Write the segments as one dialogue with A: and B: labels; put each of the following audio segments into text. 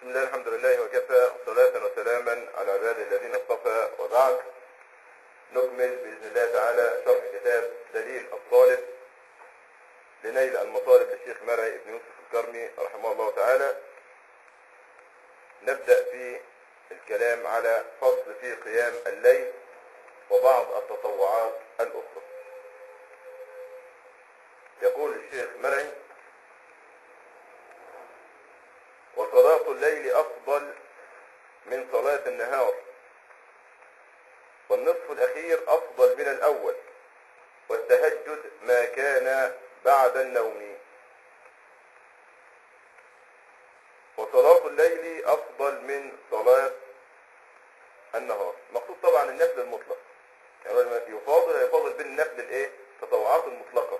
A: بسم الله الحمد لله وكفى صلاة وسلاما على عباد الذين اصطفى وبعد نكمل بإذن الله تعالى شرح كتاب دليل الطالب لنيل المطالب للشيخ مرعي بن يوسف الكرمي رحمه الله تعالى نبدأ في الكلام على فصل في قيام الليل وبعض التطوعات الأخرى يقول الشيخ مرعي وصلاة الليل أفضل من صلاة النهار والنصف الأخير أفضل من الأول والتهجد ما كان بعد النوم وصلاة الليل أفضل من صلاة النهار مقصود طبعا النفل المطلق يعني يفاضل يفاضل بين النفل الايه التطوعات المطلقة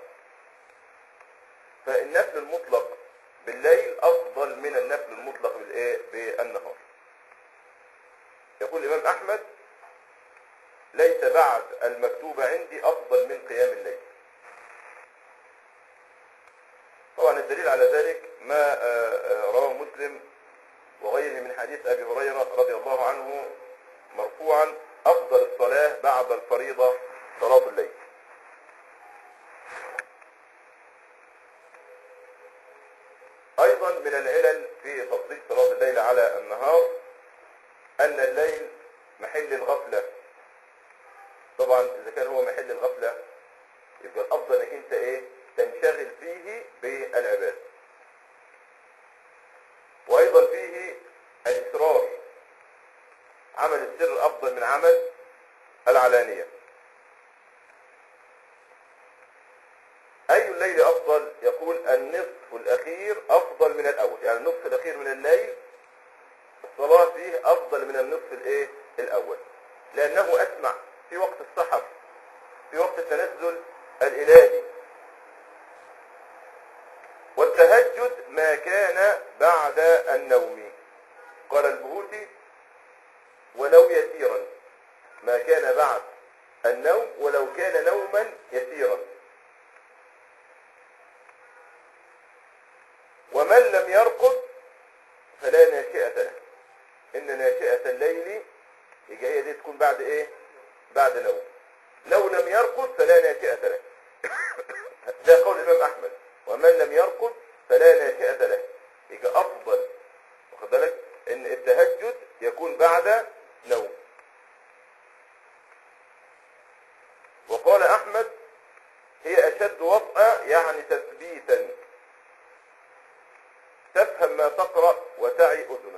A: فالنفل المطلق بالليل افضل من النفل المطلق بالايه بالنهار يقول الامام احمد ليس بعد المكتوب عندي افضل من قيام الليل طبعا الدليل على ذلك ما رواه مسلم وغيره من حديث ابي هريره رضي الله عنه مرفوعا افضل الصلاه بعد الفريضه صلاه الليل ايضا من العلل في تفضيل صلاة الليل على النهار ان الليل محل الغفلة طبعا اذا كان هو محل الغفلة يبقى الافضل انك انت ايه تنشغل فيه بالعبادة وايضا فيه الاصرار عمل السر افضل من عمل العلانية أي الليل أفضل يقول النصف الأخير أفضل من الأول يعني النصف الأخير من الليل الصلاة فيه أفضل من النصف الإيه الأول لأنه أسمع في وقت السحر في وقت التنزل الإلهي والتهجد ما كان بعد النوم قال البهوتي ولو يسيرا ما كان بعد النوم ولو كان نوما يسيرا ومن لم يرقد فلا ناشئة له ان ناشئة الليل يجي هي دي تكون بعد ايه بعد نوم لو لم يرقد فلا ناشئة له ده قول الامام احمد ومن لم يرقد فلا ناشئة له يجي افضل واخد بالك ان التهجد يكون بعد نوم وقال احمد هي اشد وطأة يعني تثبيتا تفهم ما تقرأ وتعي أذنك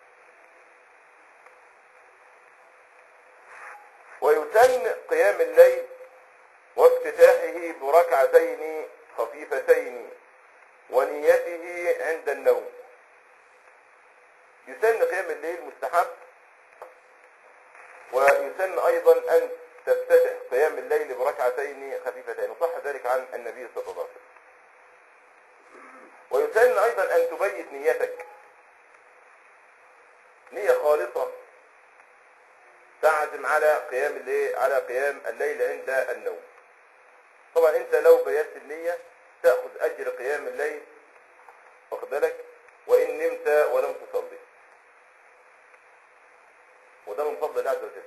A: ويسن قيام الليل وافتتاحه بركعتين خفيفتين ونيته عند النوم يسن قيام الليل مستحب ويسن أيضا أن تفتتح قيام الليل بركعتين خفيفتين وصح ذلك عن النبي صلى الله عليه وسلم ويسن ايضا ان تبيت نيتك نية خالصة تعزم على قيام الليل على قيام الليل عند النوم طبعا انت لو بيت النية تأخذ اجر قيام الليل واخد بالك وان نمت ولم تصلي وده من فضل الله عز وجل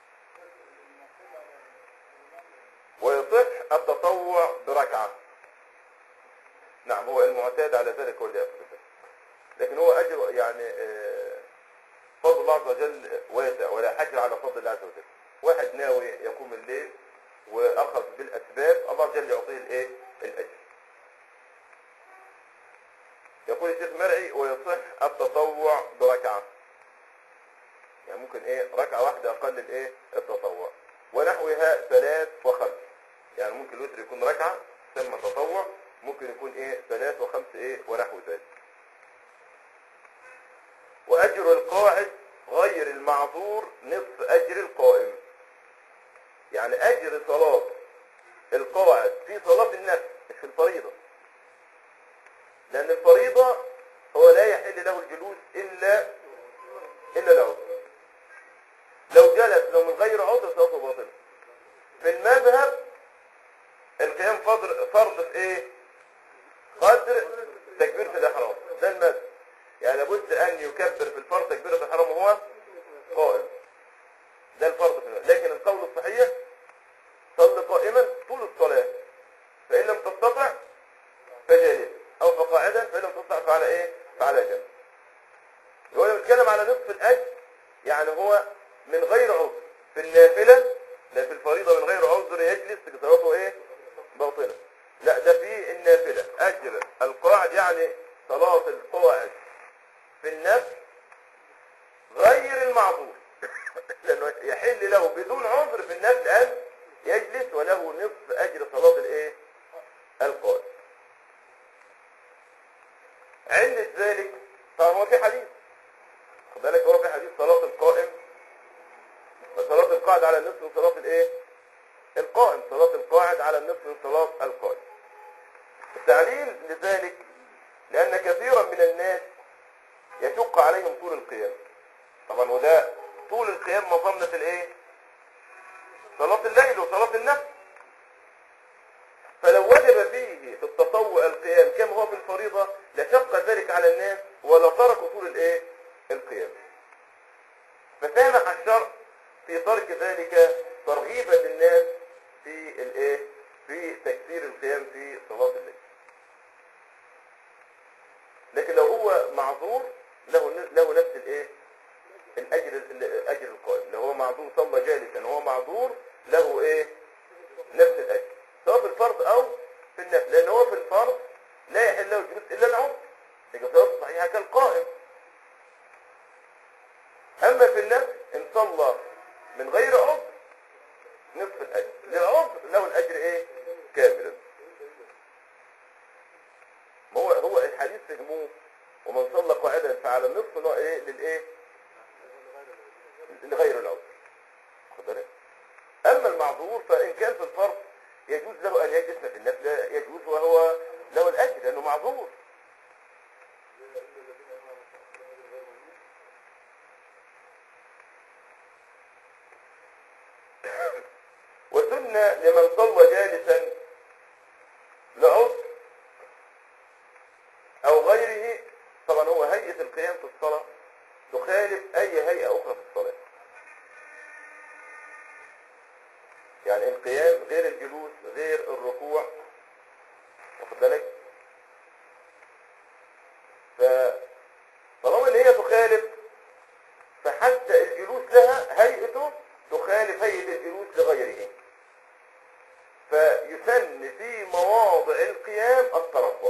A: ويصح التطوع بركعه نعم هو المعتاد على ذلك هو اللي يأخذ لكن هو أجر يعني فضل الله عز وجل واسع ولا حجر على فضل الله عز وجل واحد ناوي يقوم الليل وأخذ بالأسباب الله جل يعطيه الإيه الأجر يقول الشيخ مرعي ويصح التطوع بركعة يعني ممكن ايه ركعة واحدة أقل الايه التطوع ونحوها ثلاث وخمس يعني ممكن الوتر يكون ركعة ثم تطوع ممكن يكون ايه ثلاث وخمس ايه ونحو ذلك واجر القاعد غير المعذور نصف اجر القائم يعني اجر صلاة القاعد في صلاة النفس مش في الفريضة لان الفريضة هو لا يحل له الجلوس الا الا العذر لو جلس لو من غير عذر صلاته باطلة في المذهب القيام قدر فرض في ايه قدر تكبيرة الإحرام ده المذهب يعني لابد أن يكبر قاعدا فإن لم تستطع فعلى إيه؟ فعلى جنب هو لما بيتكلم على نصف الأجر يعني هو من غير عذر في النافلة لا في الفريضة من غير عذر يجلس صلاته إيه؟ باطلة لا ده في النافلة أجر القاعد يعني صلاة القواعد في النفل غير المعذور لأنه يحل له بدون عذر في النفل أن يجلس وله نصف أجر صلاة الإيه؟ القائم علة ذلك طبعا هو في حديث خد بالك هو في حديث صلاة القائم وصلاة القاعد على النصف من صلاة الايه؟ القائم صلاة القاعد على النصف من صلاة القائم التعليل لذلك لأن كثيرا من الناس يشق عليهم طول القيام طبعا وده طول القيام مظنة الايه؟ صلاة الليل وصلاة النفل فلو وجب فيه في التطوع القيام كما هو في الفريضة لشق ذلك على الناس ولا تركوا طول الايه القيام فسامح الشرع في ترك ذلك ترغيبا للناس في الايه في تكثير القيام في صلاة الليل لكن لو هو معذور له له نفس الايه الاجر الاجر القائم لو هو معذور صلى جالسا وهو معذور له ايه نفس الاجر سواء في الفرض او في النفل لان هو في الفرض لا يحل له الجلوس الا العمر يبقى صلاته صحيحه كالقائم اما في النفل ان صلى من غير عذر نصف الاجر للعذر له الاجر ايه كاملا ما هو هو الحديث فهموه ومن صلى قاعدا فعلى النصف نوع ايه للايه لغير العذر خد بالك اما المعذور فان كان في الفرض يجوز له ان يجلس في النفل يجوز وهو له الاجر لانه معذور وسن لمن صلى جالسا لعذر او غيره طبعا هو هيئة القيام في الصلاة تخالف اي هيئة اخرى في الصلاة يعني القيام غير الجلوس غير الركوع واخد بالك فطالما ان هي تخالف فحتى الجلوس لها هيئته تخالف هيئة الجلوس لغيره فيسن في مواضع القيام التربع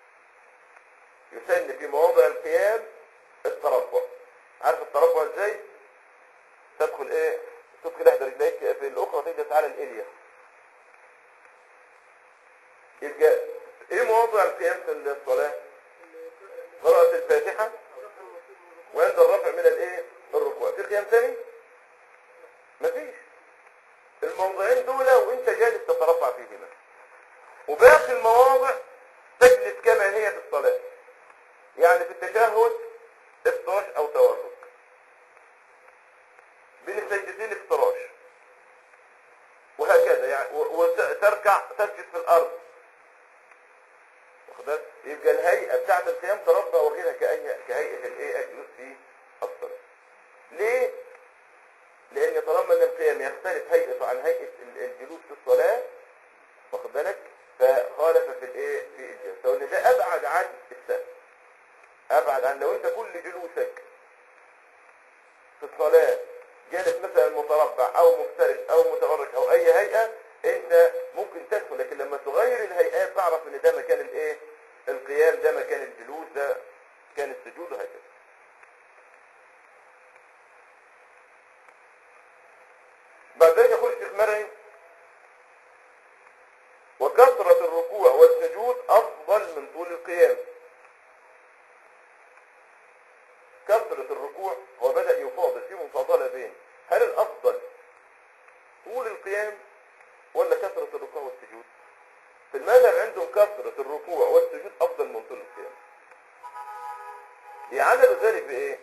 A: يسن في مواضع القيام التربع عارف التربع ازاي تدخل ايه تدخل احدى رجليك في الاخرى تجلس على الاليا يبقى ايه مواضع القيام في الصلاة قراءة الفاتحة وعند الرفع من الايه الركوع في قيام ثاني مفيش الموضعين دول وانت جالس تترفع فيهما وباقي المواضع تجلس كما هي في الصلاة يعني في التشهد افتراش او توافق بين السجدتين افتراش وهكذا يعني وتركع تسجد في الارض واخد بالك؟ يبقى الهيئه بتاعت القيام تربى وغيرها كأي كهيئه الايه الجلوس في الصلاه ليه لان طالما ان القيام يختلف هيئته عن هيئه الجلوس في الصلاه واخد بالك فخالف في الايه في الجلسه وان ده ابعد عن السهل ابعد عن لو انت كل جلوسك في الصلاه جالس مثلا متربع او مفترش او متورك او اي هيئه انت ممكن تدخل لكن لما تغير الهيئات تعرف ان ده مكان الايه القيام ده مكان الجلوس ده كان السجود وهكذا بعد ذلك يقول الشيخ مرعي وكثرة الركوع والسجود أفضل من طول القيام كثرة الركوع هو بدأ يفاضل في مفاضلة بين هل الأفضل طول القيام ولا كثرة الركوع والسجود في المذهب عندهم كثرة الركوع والسجود أفضل من طول القيام يعلل ذلك بإيه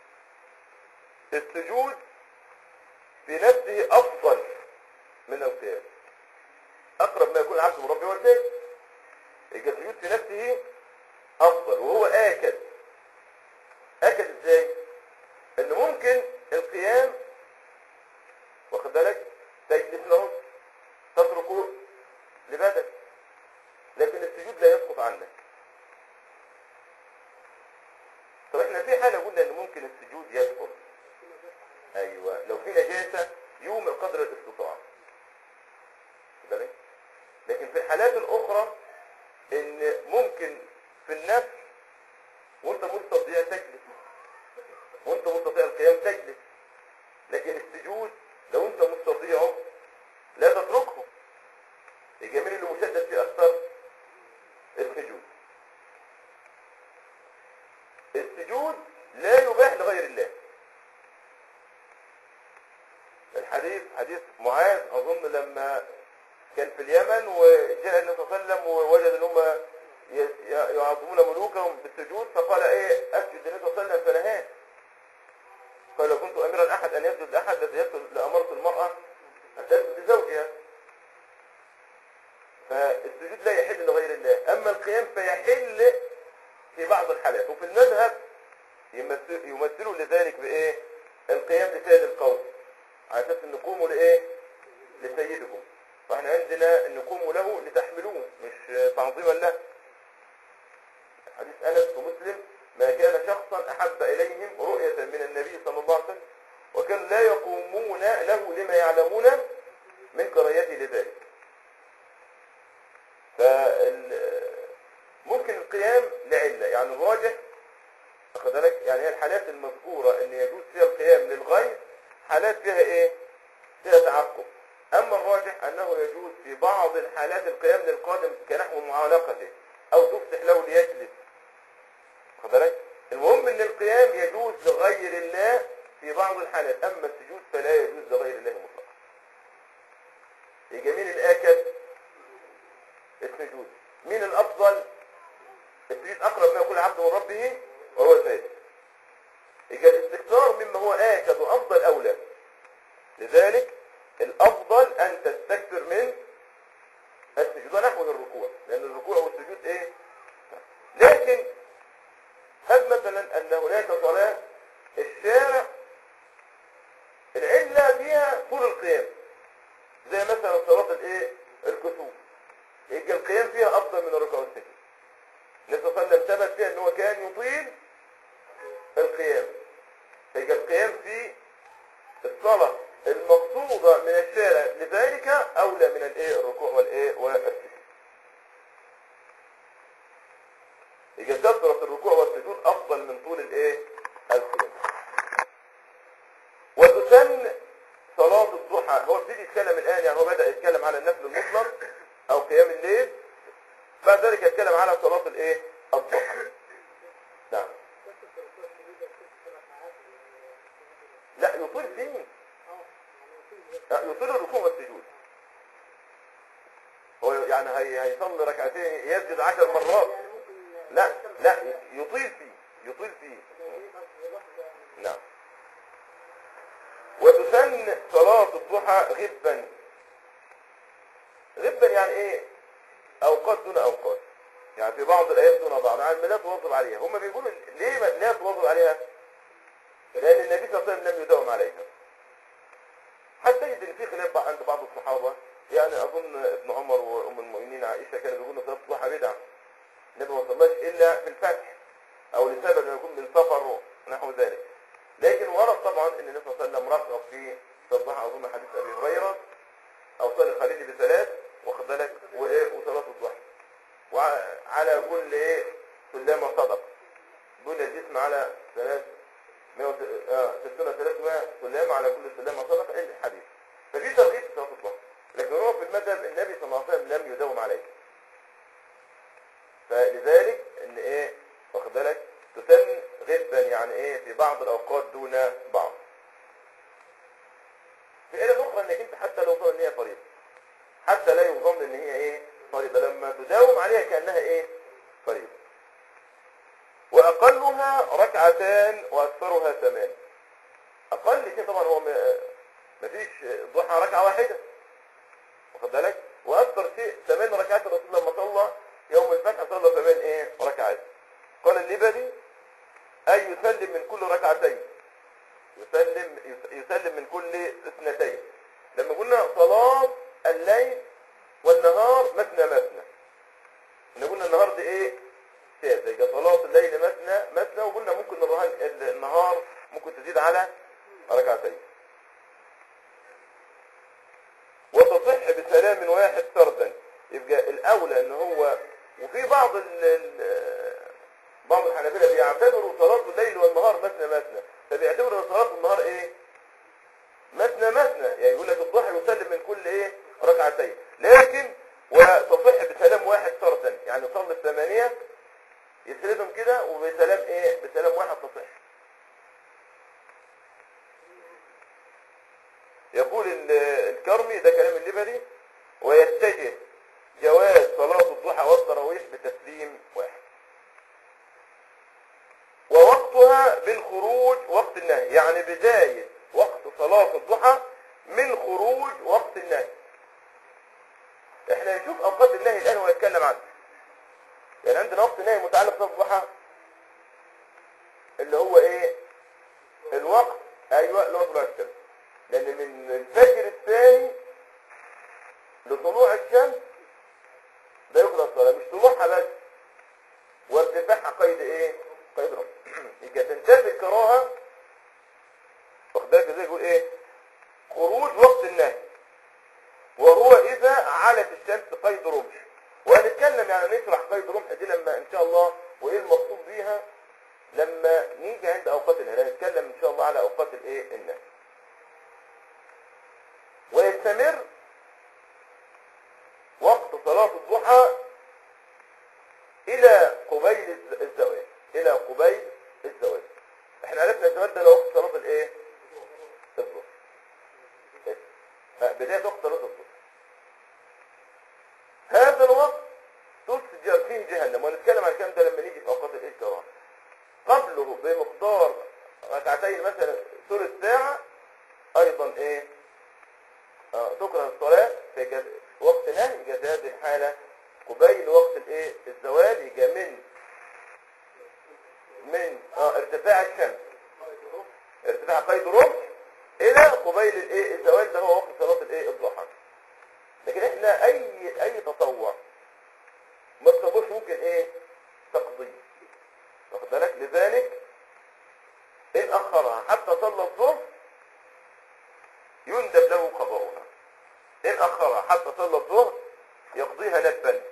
A: السجود في نفسه أفضل من القيام أقرب ما يكون العبد من ربه والديه يبقى السجود في نفسه أفضل وهو آكد آكد إزاي؟ إن ممكن القيام واخد بالك تجلس له تتركه لبدن لكن السجود لا يسقط عنك احنا في حالة قلنا ان ممكن السجود يكفر ايوه لو في نجاسة يوم قدر الاستطاعة واخد بالك؟ لكن في الحالات الاخرى ان ممكن في النفس وانت مستطيع تجلس وانت مستطيع القيام تجلس لكن السجود لو انت مستطيعه لا تتركه الجميل اللي مشدد فيه اكثر السجود السجود لا يباح لغير الله الحديث حديث معاذ اظن لما كان في اليمن وجاء النبي صلى الله عليه وسلم ووجد ان هم ي- ي- يعظمون ملوكهم بالسجود فقال ايه اسجد النبي صلى الله عليه وسلم فنهاه قال لو كنت امرا احد ان يسجد لاحد ليسجد لامرت المراه ان تسجد لزوجها فالسجود لا يحل لغير الله اما القيام فيحل في بعض الحالات وفي المذهب يمثل يمثلوا لذلك بايه القيام لسيد القوم على اساس ان قوموا لايه لسيدكم فاحنا عندنا ان قوموا له لتحملوه مش تعظيما له حديث انس ومسلم ما كان شخصا احب اليهم رؤية من النبي صلى الله عليه وسلم وكانوا لا يقومون له لما يعلمون من كراهيته لذلك فال ممكن القيام لعلة يعني الراجح واخد بالك يعني هي الحالات المذكورة ان يجوز فيها القيام للغير حالات فيها ايه فيها تعقب اما الراجح انه يجوز في بعض الحالات القيام للقادم كنحو معانقته او تفتح له ليجلس واخد بالك المهم ان القيام يجوز لغير الله في بعض الحالات اما السجود فلا يجوز لغير الله مطلقا يجي مين الاكد السجود مين الافضل السجود اقرب ما يكون العبد من ربه وهو ساجد يبقى الاستكثار مما هو آكد وأفضل أولى لذلك الأفضل أن تستكثر من السجود ونحو الركوع لأن الركوع والسجود إيه لكن هل مثلا أن هناك صلاة الشارع العلة فيها طول القيام زي مثلا صلاة الإيه الكسوف يبقى القيام فيها أفضل من الركوع والسجود النبي صلى الله عليه وسلم ثبت فيها ان هو كان يطيل القيام يبقى القيام في الصلاة المقصودة من الشارع لذلك أولى من الايه الركوع والايه والسجود يبقى كثرة الركوع والسجود أفضل من طول الايه القيام وتسن صلاة الضحى هو ابتدي يتكلم الآن يعني هو بدأ يتكلم على النفل المطلق أو قيام الليل بعد ذلك يتكلم على صلاة الايه الضحى نعم لا يطيل فيه لا يطيل الركوع والسجود هو يعني هي هيصلي ركعتين يسجد عشر مرات لا لا يطيل فيه يطيل فيه نعم وتسن صلاة الضحى غبا غبا يعني ايه اوقات دون اوقات يعني في بعض الايام دون بعض يعني لا تواظب عليها هم بيقولوا ليه ما- لا تواظب عليها لان النبي صلى الله عليه وسلم لم يداوم عليها حتى يجد ان في خلاف بقى عند بعض الصحابه يعني اظن ابن عمر وام المؤمنين عائشه كانوا بيقولوا صلاه الضحى بدعه النبي ما صلاش الا في الفتح او لسبب ما يكون بالسفر ونحو ذلك لكن ورد طبعا ان النبي صلى الله عليه وسلم رغب في صلاه الضحى اظن حديث ابي هريره او صلي الخليل بثلاث واخد بالك وايه وصلاه الضحى وعلى كل ايه سلامه صدق دون الجسم على ثلاث 160 300 سلامه على كل سلامه صدق عند الحديث ففي ترغيب في صلاه الضحى لكن هو في المذهب النبي صلى الله عليه وسلم لم يداوم عليه فلذلك ان ايه واخد بالك تسن غبا يعني ايه في بعض الاوقات دون بعض في آية أخرى انك انت حتى لو ظن ان هي فريضة حتى لا يظن ان هي ايه فريضة لما تداوم عليها كأنها ايه فريضة واقلها ركعتان واكثرها ثمان اقل شيء طبعا هو ما- مفيش ضحى ركعة واحدة واخد بالك واكثر شيء ثمان ركعات الرسول لما صلى يوم الفتح صلى ثمان ايه ركعات قال الليبري اي يسلم من كل ركعتين يسلم يسلم من كل اثنتين لما قلنا صلاة الليل والنهار مثنى مثنى احنا قلنا النهار دي ايه شاذ يبقى صلاة الليل مثنى مثنى وقلنا ممكن نراها تزيد على ركعتين وتصح بسلام واحد فردا يبقى الاولى ان هو وفي بعض ال ال- بعض الحنابلة بيعتبروا صلاة الليل والنهار مثنى مثنى فبيعتبروا ان صلاة النهار ايه مثنى مثنى يعني يقول لك الضحى يسلم من كل ايه ركعتين لكن وتصح بسلام واحد فردا يعني يصلي الثمانية يسردهم كده وبسلام ايه بسلام واحد تصح يقول ال- الكرمي ده كلام الليبري ويتجه جواز صلاة الضحى والتراويح بتسليم واحد ووقتها بالخروج وقت النهي يعني بداية وقت صلاة الضحى من خروج وقت النهي احنا نشوف اوقات النهي الان ونتكلم عنه يعني عندنا وقت نهي متعلق بصلاة الضحى اللي هو ايه الوقت ايوه اللي هو طلوع الشمس لان من الفجر الثاني لطلوع الشمس ده يقضى الصلاة مش طلوعها بس وارتفاعها قيد ايه قيد رفع يبقى تنتفي الكراهة واخد بالك ازاي يقول ايه خروج وقت النهي وهو اذا علت الشمس قيد رمح وهنتكلم يعني نشرح قيد رمح دي لما ان شاء الله وايه المقصود بيها لما نيجي عند اوقات النهي هنتكلم ان شاء الله على اوقات الايه النهي ويستمر وقت صلاة الضحى إلى قبيل الز- الزواج إلى قبيل الزواج احنا عرفنا الزواج ده وقت صلاة الايه؟ الظهر إيه؟ آه، بداية وقت صلاة الظهر هذا الوقت تسجر فيه جهنم ونتكلم عن الكلام ده لما نيجي في أوقات الايه الكرام قبله بمقدار ركعتين مثلا ثلث ساعة أيضا ايه؟ آه، تكره الصلاة في جز... وقت نهي يبقى في هذه الحالة قبيل وقت الايه الزوال يجي من من اه ارتفاع الشمس ارتفاع قيد رمح الى قبيل الايه الزوال ده هو وقت صلاة الايه الضحى لكن احنا اي اي تطوع ما تصابوش ممكن ايه تقضي واخد بالك لذلك ان اخرها حتى صلى الظهر يندب له قضاؤها إن أخرها حتى صلى الظهر يقضيها ندبا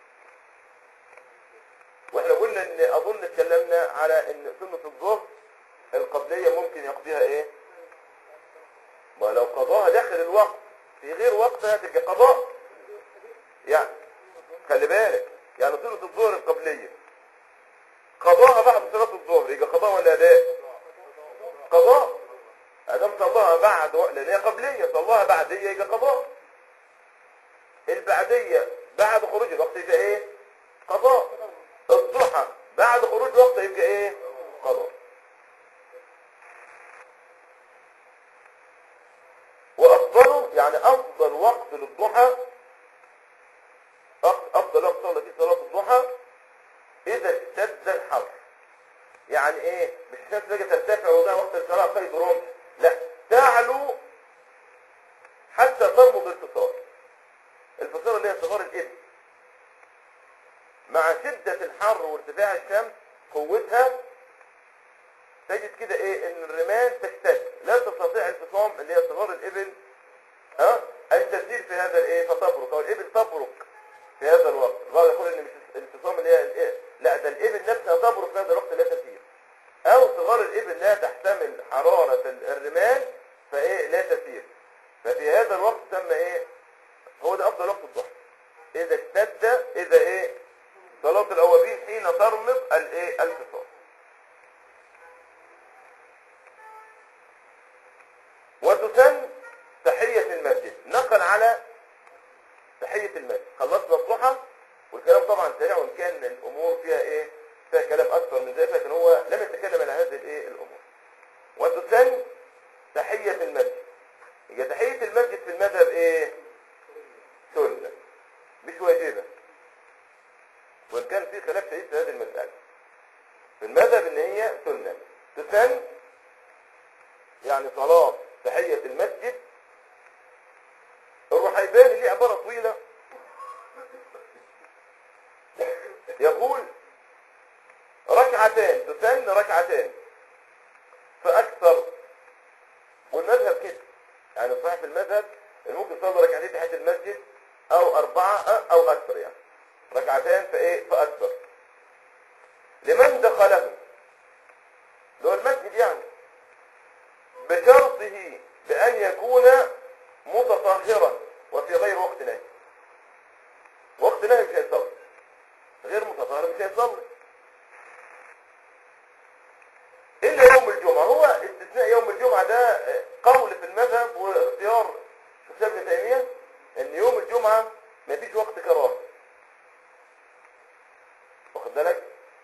A: واحنا قلنا ان اظن اتكلمنا على ان سنة الظهر القبلية ممكن يقضيها ايه ما لو قضاها داخل الوقت في غير وقتها تبقى قضاء يعني خلي بالك يعني سنة الظهر القبلية قضاها بعد صلاة الظهر يبقى قضاء ولا اداء قضاء ادام صلاها بعد و... لان هي قبليه صلاها بعديه يبقى قضاء البعديه بعد خروج الوقت يبقى ايه قضاء الضحى بعد خروج الوقت يبقى ايه قضاء وافضله يعني افضل وقت للضحى أف- افضل وقت صلى فيه صلاه الضحى اذا اشتد الحر يعني ايه مش الشمس تيجي ترتفع وده وقت القراءة قيد رمح لا تعلو حتى ترمض الفصال الفصال اللي هي صغار الابن مع شدة الحر وارتفاع الشمس قوتها تجد كده ايه ان الرمال تشتد لا تستطيع الفصام اللي هي صغار الابل ها ان تسير في هذا الايه فتبرك او الابل تبرك في هذا الوقت بعض يقول ان مش الفصام اللي هي الايه لا ده الابل نفسها تبرك في هذا الوقت لا تسير او صغار الابل لا تحتمل حرارة الرمال فايه لا تسير ففي هذا الوقت تم ايه هو ده افضل وقت الضحى اذا اشتد اذا ايه صلاة الاوابين حين ترمض الايه الفصام وتسن تحية المسجد نقل على تحية المسجد خلصنا الضحى والكلام طبعا سريع وان كان الامور فيها ايه فيها كلام اكثر من ذلك لكن هو لم يتكلم على هذه الايه الامور وتسن تحية المسجد هي تحية المسجد في المذهب ايه سنة مش واجبة وان كان في خلاف شديد في هذه المسألة في المذهب ان هي سنة تسن يعني صلاة تحية المسجد الرحيباني ليه عبارة طويلة يقول ركعتان تسن ركعتان فأكثر المذهب كده يعني الصحيح في المذهب ان ممكن تصلي ركعتين تحت المسجد او اربعة او اكثر يعني ركعتين فايه فاكثر لمن دخله اللي هو المسجد يعني بشرطه بان يكون متطهرا وفي غير وقت نهي وقت نهي مش هيصلي غير متطهر مش هيصلي الا يوم الجمعة هو استثناء يوم الجمعة ده قول في المذهب واختيار شيخ ابن تيمية ان يوم الجمعة مفيش وقت كراهة واخد بالك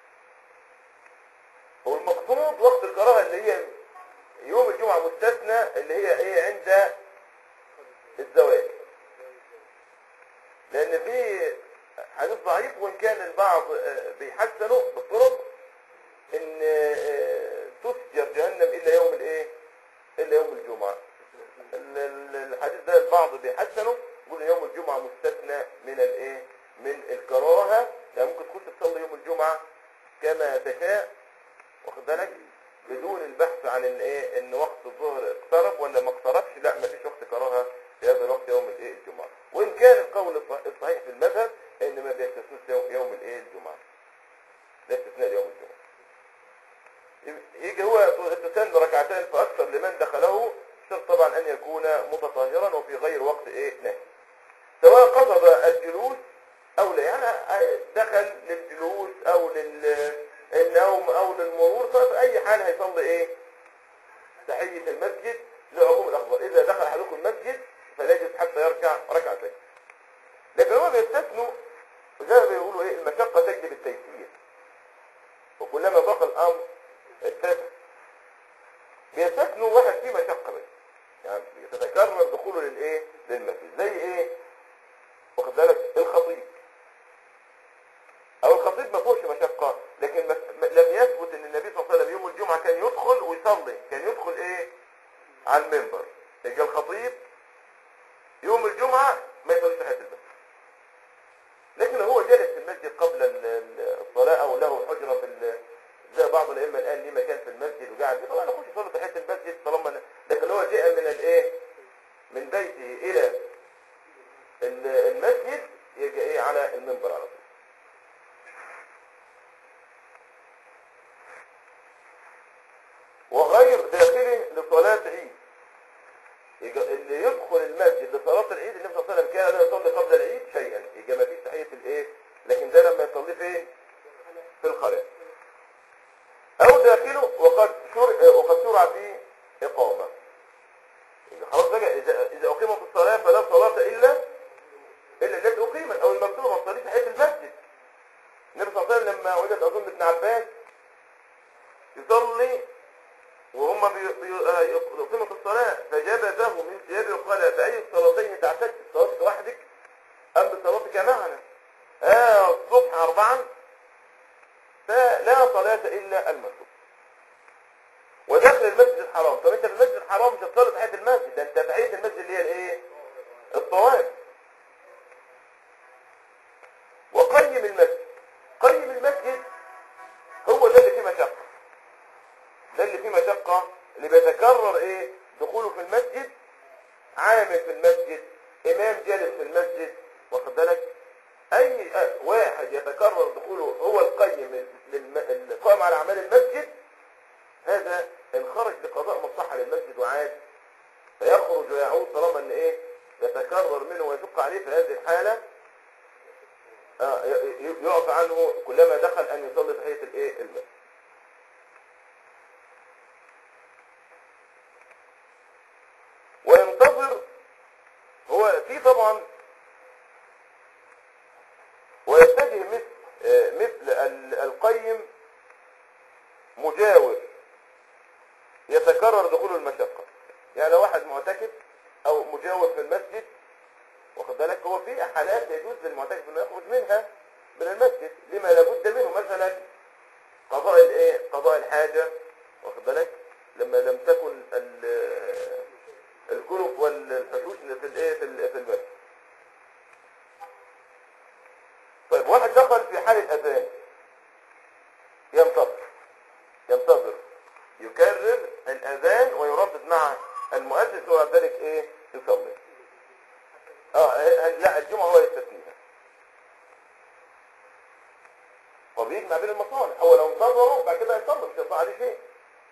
A: هو المقصود وقت الكراهة اللي هي يوم الجمعة مستثنى اللي هي ايه عند الزواج لان في حديث ضعيف وان كان البعض آه، بيحسنه بالطرق ان آه، تسجر جهنم الا يوم الايه الا يوم الجمعة ال- ال- الحديث ده البعض بيحسنه يقول إن يوم الجمعة مستثنى من الايه من الكراهة يعني ممكن تخش تصلي يوم الجمعة كما تشاء واخد بالك بدون البحث عن ان ايه ان وقت الظهر اقترب ولا ما اقتربش لا ما فيش وقت كراهه في هذا الوقت يوم الايه الجمعه وان كان القول الصح- الصحيح في المذهب ان ما بيستثنوش يوم, يوم الايه الجمعه لا استثناء يوم الجمعه يجي هو تسن ركعتين فاكثر لمن دخله شرط طبعا ان يكون متطهرا وفي غير وقت ايه نهي سواء قصد الجلوس او لا يعني دخل للجلوس او للنوم او للمرور ففي اي حال هيصلي ايه تحية المسجد لعموم الاخبار اذا دخل احدكم المسجد فلا يجلس حتى يركع ركعتين لكن هو بيستثنوا زي ما بيقولوا ايه المشقة تجلب التيسير وكلما ضاق الامر اتسع بيستثنوا واحد فيه مشقة بس يعني بيتكرر دخوله للايه للمسجد زي ايه واخد بالك الخطيب او الخطيب ما فيهوش مشقة لكن ما ما- لم يثبت ان النبي صلى الله عليه وسلم يوم الجمعة كان يدخل ويصلي كان يدخل ايه على المنبر يجي الخطيب يوم الجمعة ما يصليش تحت المسجد لكن هو جلس في المسجد قبل ال- ال- الصلاة او له حجرة في ال- زي بعض الائمة الان ليه مكان في المسجد وقاعد فيه طبعا يخش يصلي تحت المسجد طالما لكن هو جاء من الايه من بيته الى ال- المسجد يجي ايه على المنبر على طول وغير داخله لصلاة عيد يجي- اللي يدخل المسجد لصلاة العيد النبي صلى الله عليه وسلم كان لا يصلي قبل العيد شيئا يجي ما فيش تحية الايه لكن ده لما يصلي فين في الخلاء او داخله وقد شرع وقد شرع فيه اقامة يجي خلاص بقى اذا اذا اقيمت الصلاة فلا صلاة الا الا التي اقيمت او المكتوبة ما تصليش تحية المسجد النبي صلى الله عليه وسلم لما وجد اظن ابن عباس يصلي وهم بي- بي- آه، يقيموا الصلاة فجبذه من ثيابه وقال فأي الصلاتين تعتد صلاتك وحدك أم بصلاتك معنا آه الصبح أربعا فلا صلاة إلا المكتوب وداخل المسجد الحرام طب انت في المسجد الحرام مش هتصلي تحية المسجد ده انت تحية المسجد اللي هي الايه الطواف وقيم المسجد قيم المسجد هو ده اللي فيه مشقة ده اللي فيه مشقة اللي بيتكرر ايه دخوله في المسجد عامل في المسجد امام جالس في المسجد واخد بالك اي آه، واحد يتكرر دخوله هو القيم للم- القائم على اعمال المسجد هذا ان خرج لقضاء مصلحة للمسجد وعاد فيخرج ويعود طالما ان ايه يتكرر منه ويشق عليه في هذه الحالة آه، ي- ي- يعفى عنه كلما دخل ان يصلي تحية الايه المسجد وينتظر هو في طبعا ويتجه مثل آه، مثل ال- القيم مجاور يتكرر دخول المشقة يعني لو واحد معتكف او مجاور في المسجد واخد بالك هو في حالات يجوز للمعتكف انه يخرج منها من المسجد لما لابد منه مثلا قضاء الايه قضاء الحاجة واخد بالك لما لم تكن ال- الكلف والحشوش في الايه في ال- في المسجد طيب واحد دخل في حالة اذان ينتظر ينتظر يكرر الاذان ويردد مع المؤسس هو ذلك ايه يصلي اه ه- لا الجمعة هو يستثنيها فبيجمع بين المصالح هو لو انتظروا بعد كده يصلي مش هيطلع عليه شيء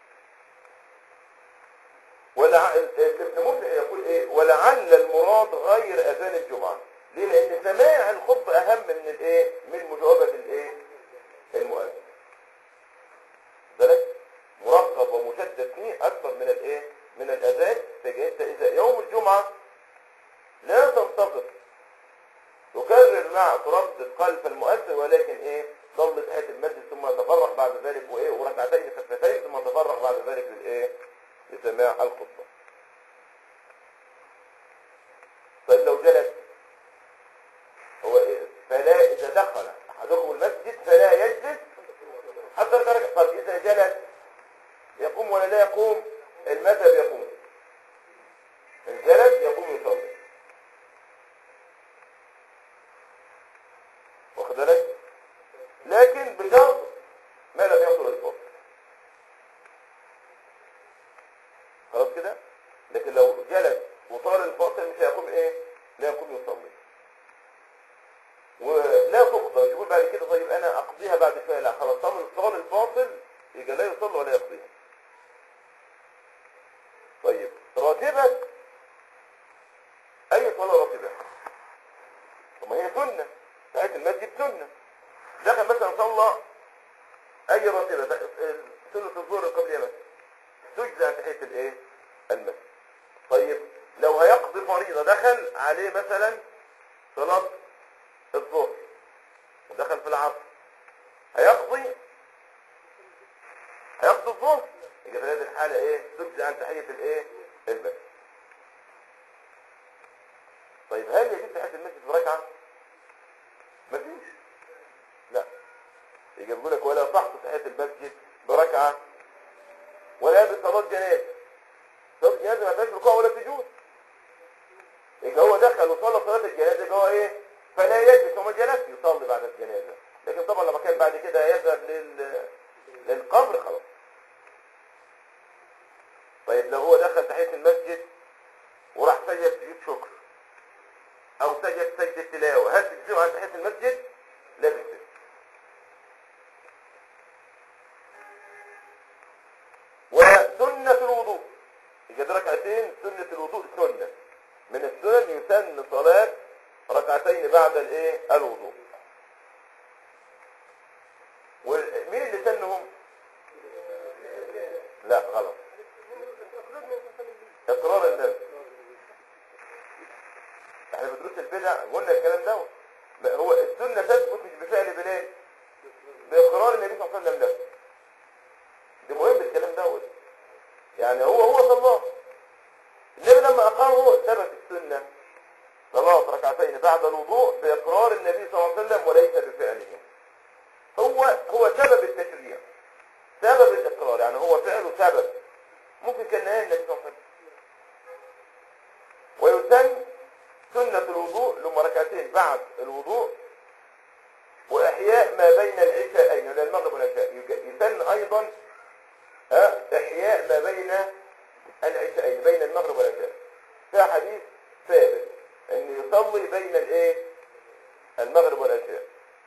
A: ولع... ابن مفلح يقول ايه ولعل المراد غير اذان الجمعة ليه لان سماع الخطبة اهم من الايه من مجاوبة الايه المؤذن ذلك مرغب ومشدد فيه اكثر من الايه من الاذان فانت اذا يوم الجمعة لا تنتظر تكرر مع تردد خلف المؤذن ولكن ايه صلي تحية المسجد ثم تفرغ بعد ذلك وايه وركعتين خفيفتين ثم تفرغ بعد ذلك للايه لسماع الخطبة طيب لو جلس هو إيه؟ فلا إذا دخل أحدكم المسجد فلا يجلس حتى يركع طيب إذا جلس يقوم ولا لا يقوم المذهب يقوم إن جلس يقوم يصلي واخد بالك لكن بشرط ما لم يحصل الفرق خلاص كده لكن لو جلس وطال الفاصل مش هيقوم ايه لا يقوم يصلي ولا تقضى مش يقول بعد كده طيب انا اقضيها بعد شويه لا خلاص طال طال الفاصل يبقى لا يصلي ولا يقضيها طيب راتبة اي صلاة راتبة طب ما هي سنة ساعة المسجد سنة دخل مثلا صلى اي راتبة سنة الظهر قبل مثلا تجزى عن تحية الايه المسجد طيب لو هيقضي فريضة دخل عليه مثلا صلاة الظهر ودخل في العصر هيقضي هيقضي الظهر يبقى في هذه الحالة ايه تجزى عن تحية الايه المسجد طيب هل يجب تحية المسجد بركعة مفيش لا يجي يقول لك ولا صحت تحية المسجد بركعة ولا بصلاة جنازة صلاة الجنازة ما فيهاش ركوع ولا سجود يبقى هو دخل وصلى صلاة الجنازة يبقى هو ايه فلا يجلس وما جلس يصلي بعد الجنازة لكن طبعا لما كان بعد كده يذهب لل... للقبر خلاص طيب لو هو دخل تحية المسجد وراح سجد سجود شكر او سجد سجدة تلاوة هل تجزئه عن تحية المسجد؟ لا تجزئه وسنة الوضوء يجد ركعتين سنة الوضوء سنة من السنن يسن صلاة ركعتين بعد الايه الوضوء ومين اللي سنهم لا غلط اقرار الناس احنا بدروس البدع قلنا الكلام ده لا، هو السنة تثبت مش بفعل بلاد باقرار النبي صلى الله عليه وسلم له ده مهم الكلام دوت يعني هو هو صلاه النبي لما اقامه ثبت السنه صلاه ركعتين بعد الوضوء باقرار النبي صلى الله عليه وسلم وليس بفعله هو هو سبب التشريع سبب الاقرار يعني هو فعله سبب ممكن كان نهايه النبي صلى الله عليه وسلم ويسن سنة الوضوء لما ركعتين بعد الوضوء وإحياء ما بين العشاءين من المغرب والعشاء يج- يسن أيضا ها، إحياء ما بين العشاءين بين المغرب والعشاء فيها حديث ثابت أن يصلي بين الإيه المغرب والعشاء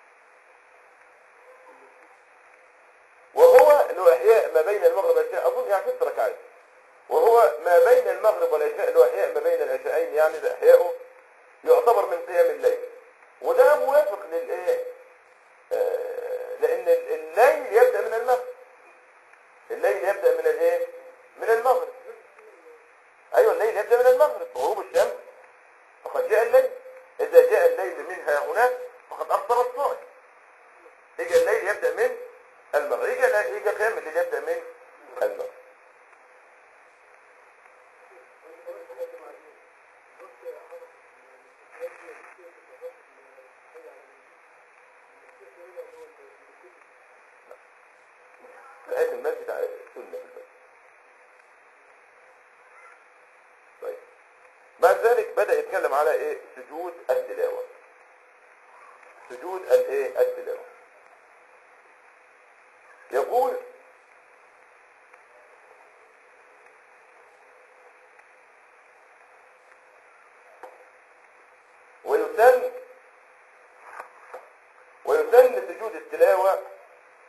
A: وهو اللي هو إحياء ما بين المغرب والعشاء أظن يعني ست ركعات وهو ما بين المغرب والعشاء اللي هو إحياء ما بين العشاءين يعني ده إحياؤه يعتبر من قيام الليل وده موافق للإيه آه، لأن ال- الليل يبدأ من المغرب الليل يبدأ من الايه من المغرب ايوه الليل يبدأ من المغرب غروب الشمس فقد جاء الليل اذا جاء الليل منها هناك فقد افطر الصائم يجي الليل يبدأ من المغرب يجي يجي قيام الليل يبدأ من المغرب آية المسجد على سنة في المسجد طيب بعد ذلك بدأ يتكلم على ايه سجود التلاوة سجود الايه التلاوة يقول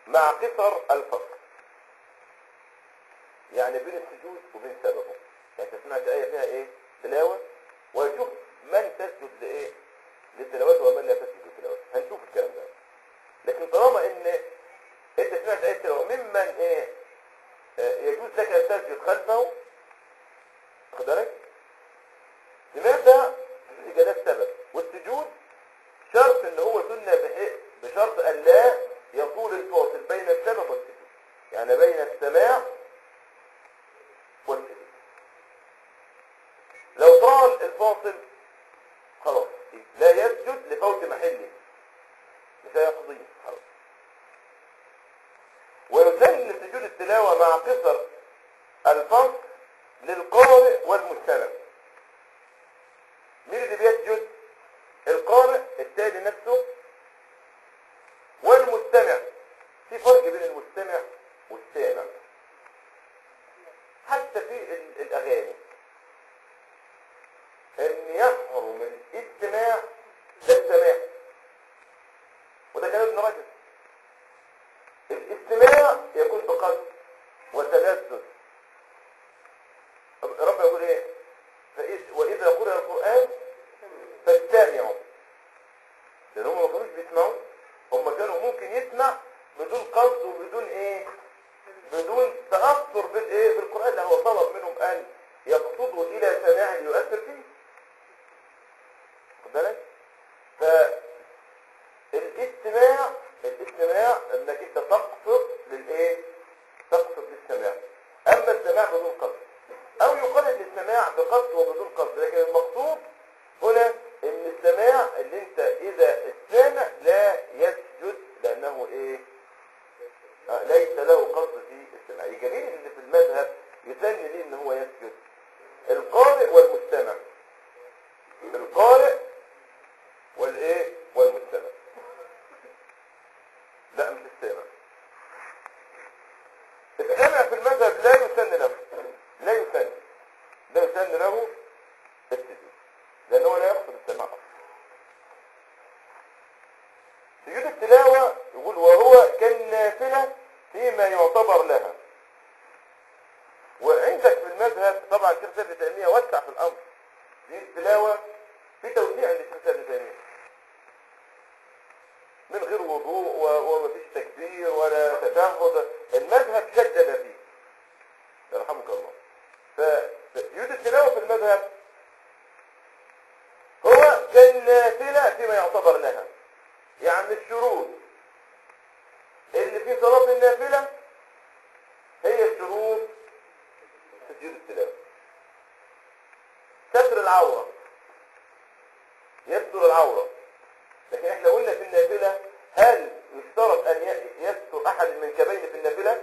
A: مع قصر الفصل يعني بين السجود وبين سببه يعني انت سمعت آية فيها ايه تلاوة وشوف من تسجد لايه للتلاوة ومن لا تسجد للتلاوة هنشوف الكلام ده لكن طالما ان انت سمعت آية تلاوة ممن ايه آه، يجوز لك ان تسجد خلفه واخد بالك سمعت سجدات سبب والسجود شرط ان هو سنة بحق بشرط ان لا يطول الفاصل بين السبب والسجود يعني بين السماع والسجود لو طال الفاصل خلاص لا يسجد لفوت محله مش هيقضيه خلاص ويسن سجود التلاوة مع قصر الفصل للقارئ والمستمع مين اللي بيسجد القارئ التالي نفسه والمستمع في فرق بين المستمع والسامع حتى في ال- الاغاني ان يحرم الاستماع للسماع وده كلام ابن رجب الاستماع يكون بقصد وتلذذ رب يقول ايه فإذ- واذا قرأ القرآن فاستمعوا لان هم ما كانوش بيسمعوا هم كانوا ممكن يسمع بدون قصد وبدون ايه بدون تأثر بالايه بالقرآن اللي هو طلب منهم ان يقصدوا الى سماع يؤثر فيه خد بالك فالاستماع الاستماع انك انت تقصد للايه تقصد للسماع اما السماع بدون قصد او يقال للسماع بقصد وبدون قصد لكن المقصود هنا ان السماع اللي انت اذا السامع لا يسجد لانه ايه آه، ليس له قصد في السماع الجميل اللي في المذهب يسن ليه ان هو يسجد القارئ والمستمع القارئ والايه والمستمع لا مش السامع السامع في المذهب لا يسن له لا يسن لا يسن له السجود لانه لا يقصد السماع أصلاً. سجود التلاوة يقول وهو كالنافلة فيما يعتبر لها وعندك في المذهب طبعا الشيخ سيد تيمية وسع في الأمر دي التلاوة في توسيع عند الشيخ سيد تيمية من غير وضوء و- ومفيش تكبير ولا تشهد المذهب شدد فيه يرحمك الله فسجود التلاوة في المذهب هو كالنافلة فيما يعتبر لها يعني الشروط اللي في صلاة النافلة هي الشروط سجود التلاوة ستر العورة يستر العورة لكن احنا قلنا في النافلة هل يشترط ان ي- يستر احد المنكبين في النافلة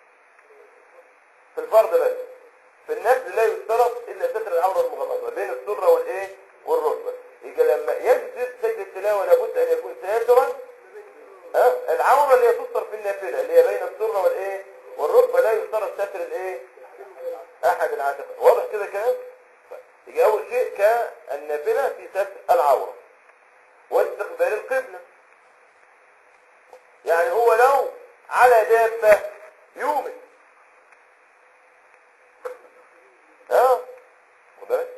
A: في الفرض بس في النفل لا يشترط الا ستر العورة المغلظة بين السرة والايه والركبة يبقى لما يجد سجد التلاوة لابد ان يكون ساترا ها؟ العورة اللي هي تستر في النافلة اللي هي بين السرة والايه والركبة لا يشترط ستر الايه احد العاتق واضح كده كلام طيب. يجي اول شيء كالنافلة في ستر العورة واستقبال القبلة يعني هو لو على دابة يومي ها خد بالك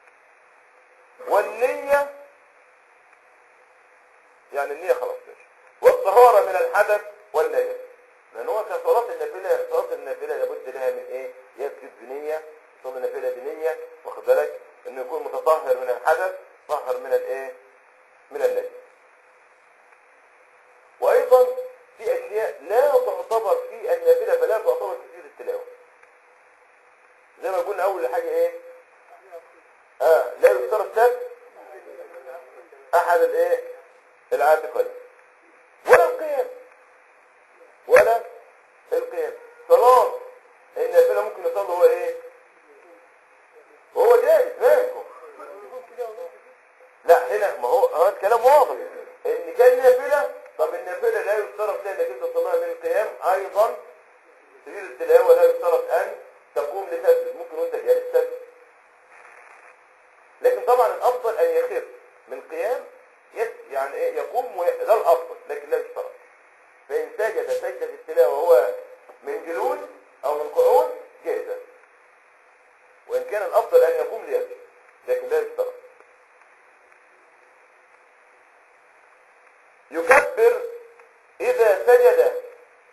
A: والنية يعني النية خلاص ماشي والطهارة من الحدث والنجس لأن هو كصلاة النافلة صلاة النافلة لابد لها من إيه؟ يسجد بنية صلاة النافلة بنية واخد بالك إنه يكون متطهر من الحدث طهر من الإيه؟ من النجس وأيضا في أشياء لا تعتبر في النافلة فلا تعتبر في سجود التلاوة زي ما قلنا أول حاجة إيه؟ آه لا يشترط ستر أحد الإيه؟ العاتقين ولا القيام ولا القيام صلاة النافلة ممكن يصلي هو ايه هو جاهز مالكم لا هنا ما هو هو الكلام واضح ان كان نافلة طب النافلة لا يشترط لها انك انت تصليها من القيام ايضا سبيل التلاوة لا يشترط ان تقوم لتسجد ممكن وانت جالس تسجد لكن طبعا الافضل ان يخف من قيام يس يعني ايه يقوم وي... ده الافضل لكن لا يشترط فان سجد سجدة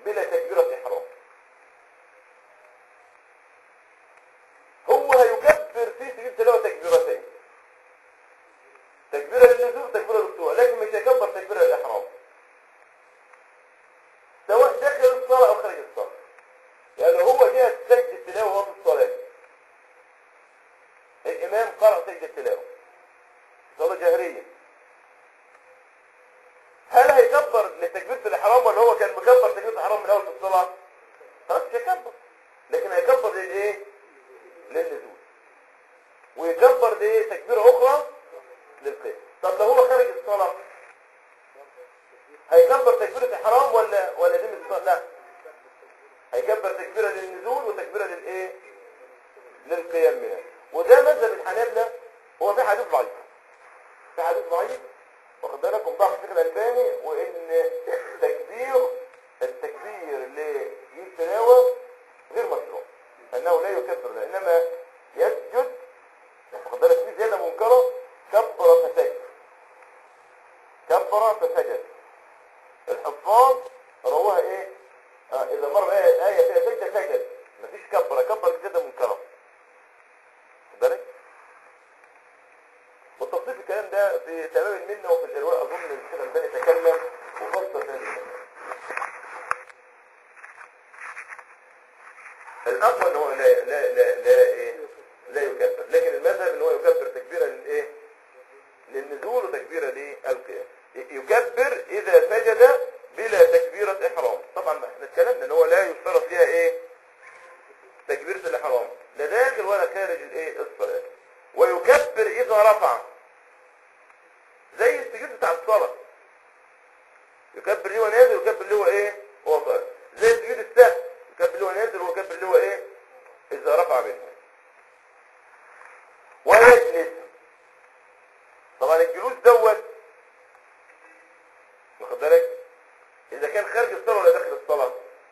A: بلا تكبيرة إحرام هو هيكبر في سجود تلاوة تكبيرتين تكبيرة للنزول وتكبيرة للركوع لكن مش هيكبر تكبيرة الإحرام سواء داخل الصلاة أو خارج الصلاة يعني هو جهة سجد التلاوة وهو في الصلاة الإمام قرأ سجد التلاوة صلاة جهرية هل هيكبر لتكبيرة الإحرام ولا هو كان مكبر تكبيرة الإحرام من أول في الصلاة؟ خلاص مش هيكبر لكن هيكبر للإيه؟ للنزول ويكبر لإيه؟ تكبيرة أخرى للقيام طب لو هو خارج الصلاة هيكبر تكبيرة إحرام ولا ولا دي من الصلاة؟ لا هيكبر تكبيرة للنزول وتكبيرة للإيه؟ للقيام منها وده مذهب الحنابلة هو في حديث ضعيف في حديث ضعيف واخد بالكم ضعف الشيخ الألباني وإن تكبير التكبير للتلاوة غير مشروع أنه لا يكبر لا إنما يسجد واخد بالك في زيادة منكرة كبر فسجد كبر فسجد الحفاظ رواها ايه آه اذا مر آية, آية فيها سجدة سجد مفيش كبر كبر زيادة منكرة واخد بالك والتفصيل في الكلام ده في تمام المنة وفي الإرواء أظن الشيخ الباني تكلم وفسر هذا الكلام الأقوى إن هو لا لا لا لا إيه لا يكبر لكن المذهب إن هو يكبر تكبيرا للإيه للنزول وتكبيرا للقيام يكبر إذا سجد بلا تكبيرة إحرام طبعا ما احنا اتكلمنا إن هو لا يشترط فيها إيه تكبيرة الإحرام لا داخل ولا خارج الإيه الصلاة ويكبر إذا رفع زي السجود بتاع الصلاة يكبر ليه نازل ويكبر ليه ايه هو طالع زي السجود السهل يكبر ليه نازل ويكبر ليه ايه إذا رفع منه ويجلس طبعا الجلوس دوت واخد بالك إذا كان خارج الصلاة ولا داخل الصلاة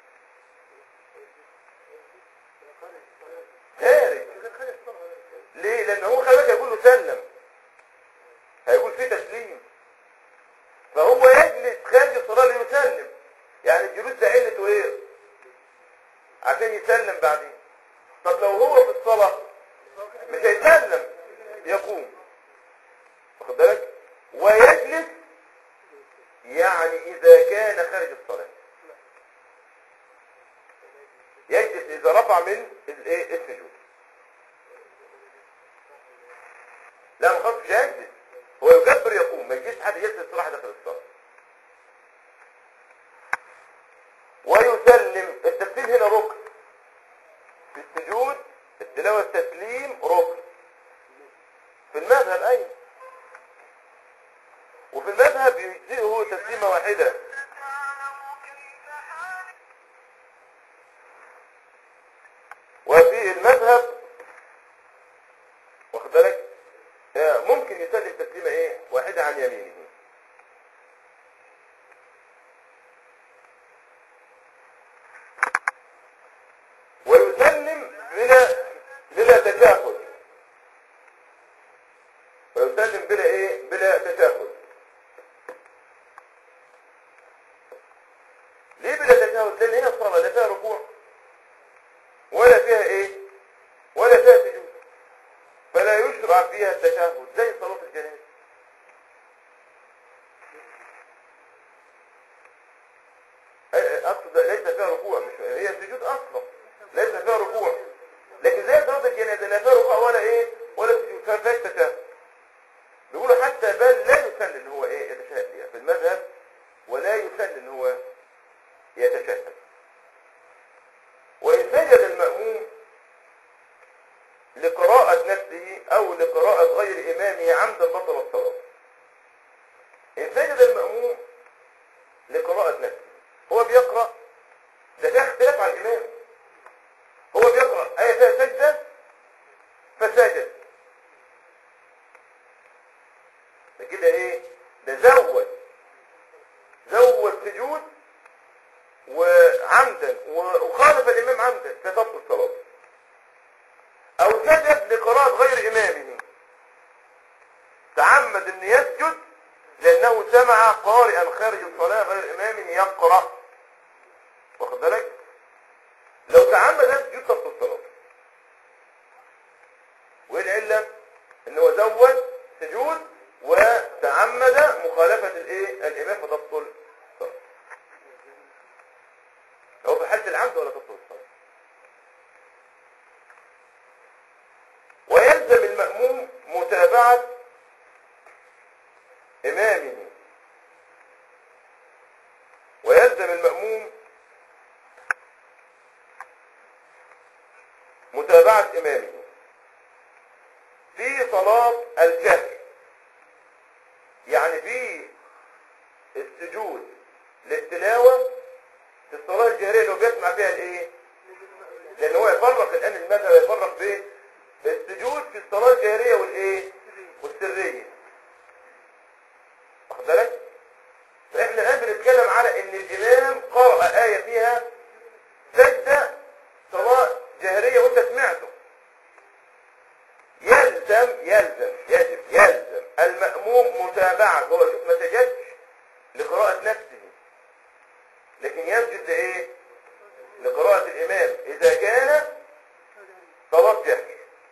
A: خارج ليه لان هو خلي بالك هيقول له سلم هيقول فيه تسليم فهو يجلس خارج الصلاه ليسلم يعني الجلوس ده علته ايه عشان يسلم بعدين طب لو هو في الصلاه مش هيسلم يقوم واخد بالك ويجلس يعني اذا كان خارج الصلاه يجلس اذا رفع من الايه السجود لا ما خلاص مش هيجلس هو يكبر يقوم ما يجيش حد يجلس الصراحه داخل الصلاه ويسلم التسليم هنا ركن في السجود التلاوه التسليم ركن في المذهب ايوه وفي المذهب يجزئه تسليمه واحده وفي المذهب واخد بالك آه، ممكن يسلم تسليمه ايه واحده عن يمينه ويسلم بلا بلا تشاهد ويسلم بلا ايه بلا تشاهد ليه بلا تشاهد لان هنا الصلاه لا فيها ركوع ولا فيها ايه ولا فيها سجود فلا يشرع فيها التشهد زي صلاة الجنازة أي- اقصد ليس فيها ركوع مش هي سجود اصلا ليس فيها ركوع لكن زي صلاة الجنازة لا فيها ركوع ولا ايه ولا سجود فما فيهاش تشهد بيقولوا حتى بل لا يسن ان هو ايه يتشهد فيها في المذهب ولا يسن ان هو يتشهد وإن سجد المأموم لقراءة نفسه أو لقراءة غير إمامه عمدا بطل الصلاة إن سجد المأموم لقراءة نفسه هو بيقرأ ده ده اختلاف على الإمام هو بيقرأ آية فيها سجدة فسجد ده كده إيه ده زود زود سجود وعمدا وخالف الإمام عمدا فتبطل الصلاة أو سجد لقراءة غير إمامه تعمد أن يسجد لأنه سمع قارئا خارج الصلاة غير إمامه يقرأ واخد بالك لو تعمد يسجد تبطل الصلاه وايه العله ان هو زود سجود وتعمد مخالفه الايه الامام فتبطل الصلاه هو في حاله العمد ولا تبطل الصلاه ويلزم المأموم متابعة إمامه ويلزم المأموم متابعة إمامه في صلاة الجهر يعني في السجود للتلاوة في الصلاة الجهرية اللي هو بيسمع فيها الايه؟ لأن هو يفرق الآن المذهب يفرق بين السجود في الصلاة الجهرية والايه؟ والسرية واخد بالك؟ فاحنا الآن بنتكلم على إن الإمام قرأ آية فيها سجدة صلاة جهرية وأنت سمعته يلزم يلزم يجب يلزم المأموم متابعة هو شوف ما سجدش لقراءة نفسه لكن يسجد لإيه؟ لقراءة الإمام إذا كان صلاة جهر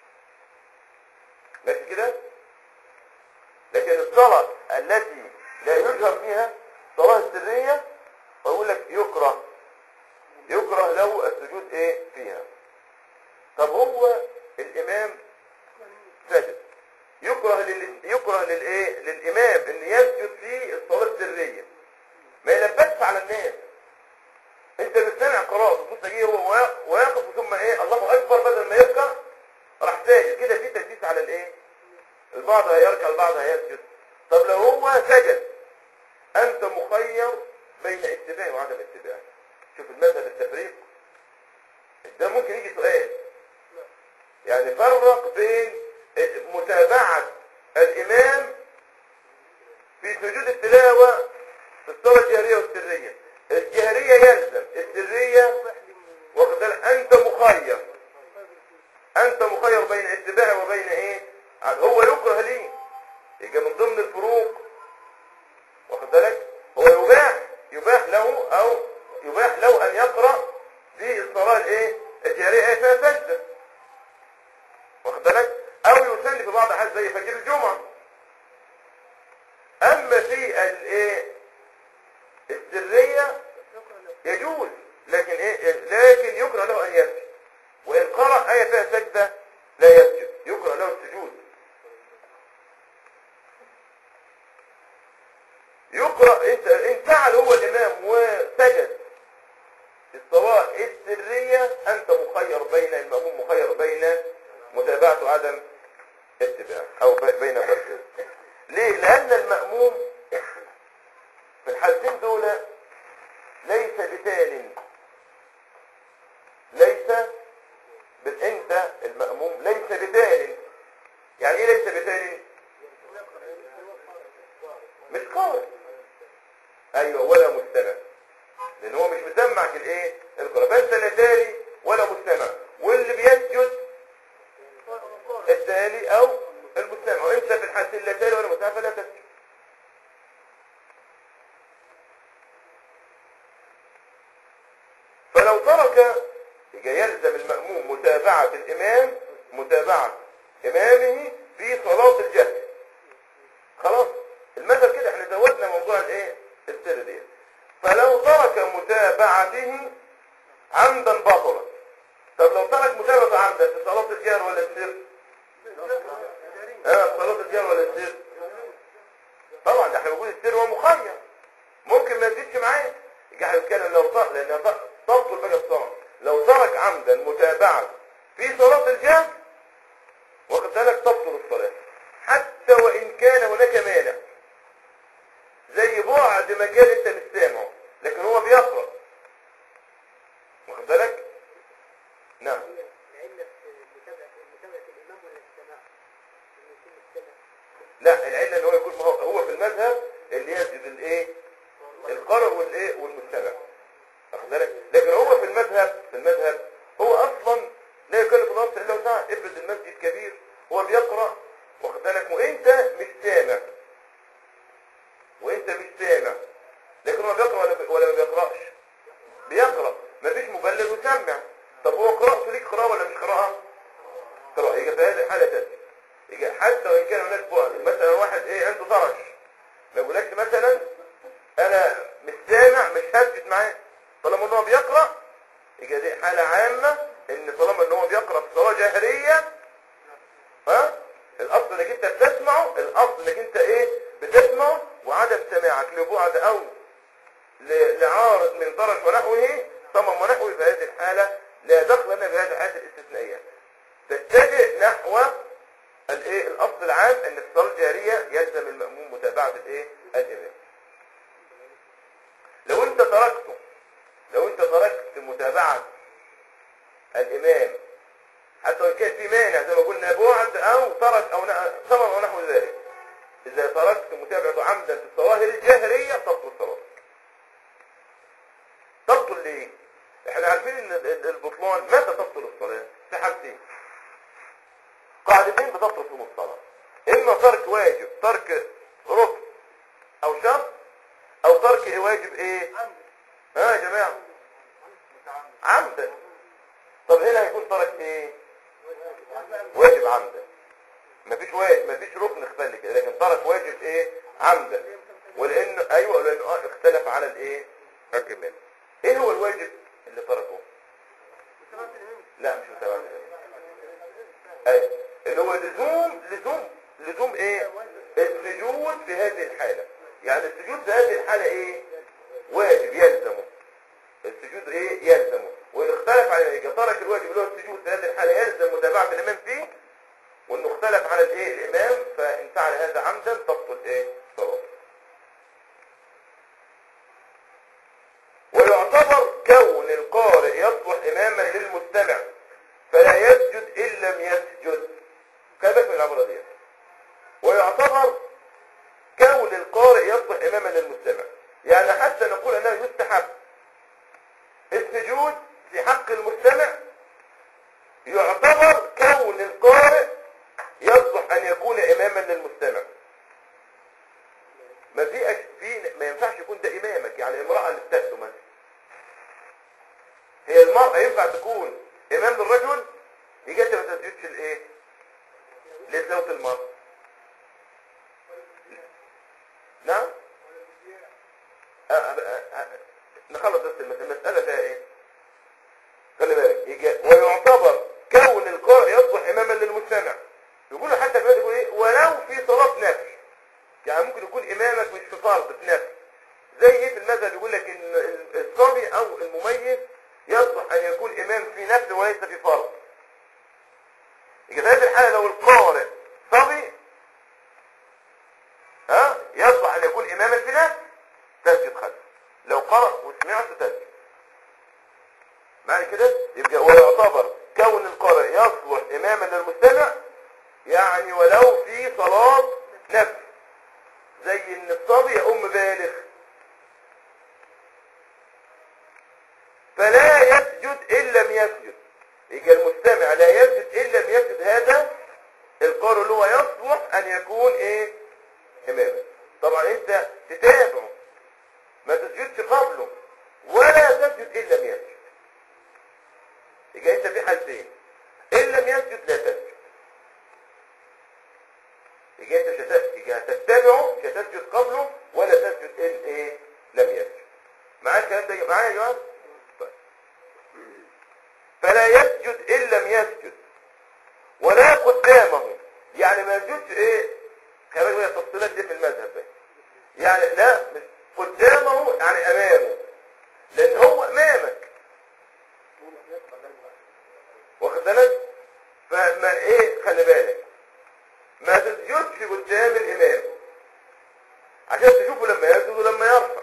A: ماشي كده؟ لكن الصلاة التي لا يجهر فيها صلاة السرية بقول لك يكره يكره له السجود ايه فيها طب هو الامام سجد يكره لل... يكره للايه للامام ان يسجد في الصلاة السرية ما يلبسش على الناس انت بتسمع قراءة بص جه هو وا- واقف ثم ايه الله اكبر بدل ما يركع راح ساجد كده في تلبيس على الايه البعض هيركع البعض هيسجد طب لو هو سجد انت مخير بين اتباعه وعدم اتباعه شوف المذهب التفريق ده ممكن يجي سؤال يعني فرق بين متابعة الامام في سجود التلاوة في الصلاة الجهرية والسرية الجهرية يلزم السرية واخد بالك؟ انت مخير انت مخير بين اتباعه وبين ايه هو يكره ليه يبقى من ضمن الفروق واخد بالك هو يباح يباح له او يباح له ان يقرا في الصلاه الايه الجهريه ايه فيها سجده واخد بالك او يصلي في بعض الحالات زي فجر الجمعه اما في الايه السريه يجوز لكن ايه لكن يكره له ان يسجد وان قرأ آية فيها سجدة لا يسجد يكره له السجود يقرأ انت ان فعل هو الامام وسجد في الصلاة السرية انت مخير بين المأموم مخير بين متابعة وعدم اتباع او ب- بين فرق ليه لان المأموم في الحالتين دول ليس بتال ليس بل انت المأموم ليس بتال يعني ايه ليس بتال مش قارئ ايوه ولا مستمع لان هو مش مسمعك الايه القراءة فانت لا تالي ولا مستمع واللي بيسجد التالي او المستمع وانت في الحالتين لا تالي ولا مستمع فلا تسجد فلو ترك يبقى يلزم المأموم متابعة الإمام متابعة إمامه في صلاة الجهر خلاص المثل كده احنا زودنا موضوع الايه السر دي فلو ترك متابعته عمدا بطلا طب لو ترك متابعة عمدا في صلاة الجهر ولا السر اه صلاة الجهر ولا السر طبعا ده احنا بنقول السر هو مخير ممكن ما يزيدش معاه يجي احنا بنتكلم لو ترك لان تبطل بقى الصلاة لو ترك عمدا متابعة في صلاة الجهر واخد بالك تبطل الصلاة حتى وإن كان هناك مانع زي بعد مكان انت مش سامعه لكن هو بيقرأ واخد بالك نعم
B: العلة في متابعة متابعة الإمام ولا السماع؟ إنه يكون السمع
A: لا العلة ان هو يكون هو هو في المذهب اللي يسجد الايه القارئ والايه والمستمع واخد بالك لكن هو في المذهب في المذهب هو اصلا لا يكلف الله نفسا الا وسعها افرض المسجد كبير هو بيقرا واخد بالك وانت مش سامع وانت مش سامع لكن هو بيقرا ولا ولا ما بيقراش بيقرأ مفيش مبلغ يسمع طب هو قراءته ليك قراءة ولا مش قراءة قراءة يبقى في هذه الحالة تسجد يبقى حتى وإن كان هناك بعد مثلا واحد إيه عنده طرش ما يقولكش مثلا أنا مش سامع مش هسجد معاه طالما إن هو بيقرأ يبقى دي حالة عامة إن طالما إن هو بيقرأ في صلاة جهرية ها الأصل إنك أنت بتسمعه الأصل إنك أنت إيه بتسمعه وعدم سماعك لبعد أو ل- لعارض من طرش ونحوه صمم ونحوه في هذه الحالة لا دخل لنا في هذه الحالة الاستثنائية تتجه نحو الايه الاصل العام ان في الصلاه الجاريه يلزم الماموم متابعه الايه الامام لو انت تركته لو انت تركت متابعه الامام حتى وان كان في مانع زي ما قلنا بعد او ترك او ن- صبر او نحو ذلك اذا تركت متابعته عمدا في الظواهر الجاهريه تبطل صلاتك تبطل ليه احنا عارفين ان ال- ال- البطلان متى تبطل الصلاه في حالتين قاعدتين بتبطل فيهم الصلاه اما ترك واجب ترك ركن او شرط او ترك إيه واجب ايه ها يا جماعه عمدا طب هنا هيكون ترك ايه واجب عمدا مفيش واجب مفيش ركن اختل كده لكن ترك واجب ايه عمدا ولان ايوه لانه آه اختلف على الايه الامام ايه هو الواجب اللي تركه لا مش متابعة اي اللي هو لزوم لزوم لزوم ايه السجود في هذه الحالة يعني السجود في هذه الحالة ايه واجب يلزمه السجود ايه يلزمه وان اختلف على اذا ترك الواجب اللي هو السجود في هذه الحالة يلزم متابعة الامام فيه وانه اختلف على الايه الامام فان فعل هذا عمدا تبطل ايه صلاته ويعتبر كون القارئ يصبح اماما للمستمع فلا يسجد ان لم يسجد كذلك من العبارة دي ويعتبر كون القارئ يصبح اماما للمستمع يعني حتى نقول انه يستحب السجود في حق المستمع يعتبر كون القارئ يصبح ان يكون اماما للمستمع ما في أش- في ما ينفعش يكون ده امامك يعني المرأة اللي بتبدو مثلا هي المرأة ينفع تكون امام للرجل يجي انت ما تسجدش الايه لزوجة المرأة نعم آه، آه، آه، آه. نخلص بس المسألة المسألة فيها ايه خلي بالك يجي ويعتبر كون القارئ يصبح اماما للمستمع يقولوا حتى كمان يقول ايه ولو في صلاة نفل يعني ممكن يكون امامك مش في فرض في نفل زي ايه في المذهب يقول لك ان الصبي او المميز يصبح ان يكون امام في نفل وليس في فرض يبقى في هذه الحالة لو القارئ صبي ها يصبح ان يكون اماما في نفل تسجد خلفه لو قرأ وسمعت تسجد معنى كده يبقى ويعتبر كون القارئ يصلح اماما للمستمع يعني ولو في صلاة نفل زي ان الصبي يقوم بالغ فلا يسجد ان لم يسجد يبقى المستمع لا يسجد ان لم يسجد هذا القارئ اللي هو يصلح ان يكون ايه اماما طبعا انت تتابعه ما تسجدش قبله ولا تسجد ان لم يسجد يبقى انت في حالتين ان لم يسجد لا تسجد يبقى انت مش هت- يبقى هتتبعه مش هتسجد قبله ولا تسجد ان ايه لم يسجد معايا الكلام ده معايا يا جماعه طيب. فلا يسجد ان لم يسجد ولا قدامه يعني ما يسجدش ايه خلي بالك من التفصيلات دي في المذهب ده يعني لا مش قدامه يعني امامه لان هو امامك واخد بالك فما ايه خلي بالك ما تسجدش قدام الامام عشان تشوفه لما يسجد ولما يرفع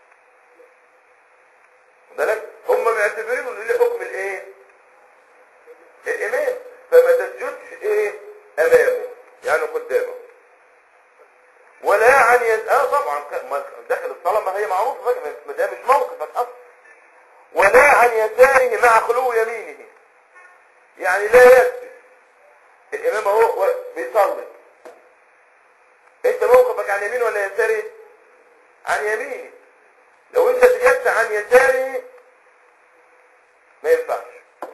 A: واخد بالك هم معتبرينه ان له حكم الايه الامام فما تسجدش ايه امامه يعني قدامه ولا عن يد اه طبعا ك- ما- داخل الصلاه ما هي معروفه بقى ما ده مش موقفك اصلا ولا عن يساره مع خلو يمينه يعني لا يسجد الامام اهو و- بيصلي انت موقفك عن يمين ولا يساره عن يمينه لو انت سجدت عن يساره ينفعش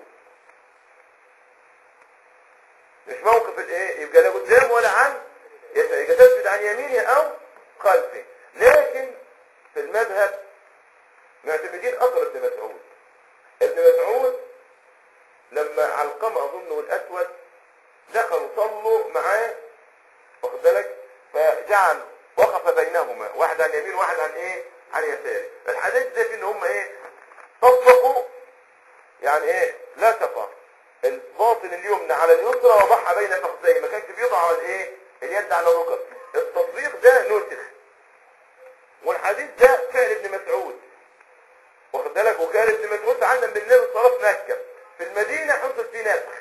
A: مش موقف الايه يبقى لا قدام ولا عن يسار يبقى تسجد عن يمينه او خلفه لكن في المذهب معتمدين اثر ابن مسعود ابن مسعود لما علقمه اظن والاسود دخلوا صلوا معاه واخد بالك فجعل وقف بينهما واحد عن يمين واحد عن ايه عن يسار الحديث ده في ان هم ايه طبقوا يعني ايه لا تقع الباطن اليمنى على اليسرى وضعها بين فخذيه ما كانش بيضع على الايه اليد على الركب التطبيق ده نسخ والحديث ده فعل ابن مسعود واخد بالك وكان ابن مسعود تعلم من النبي صلى الله عليه وسلم في المدينه حصل فيه نسخ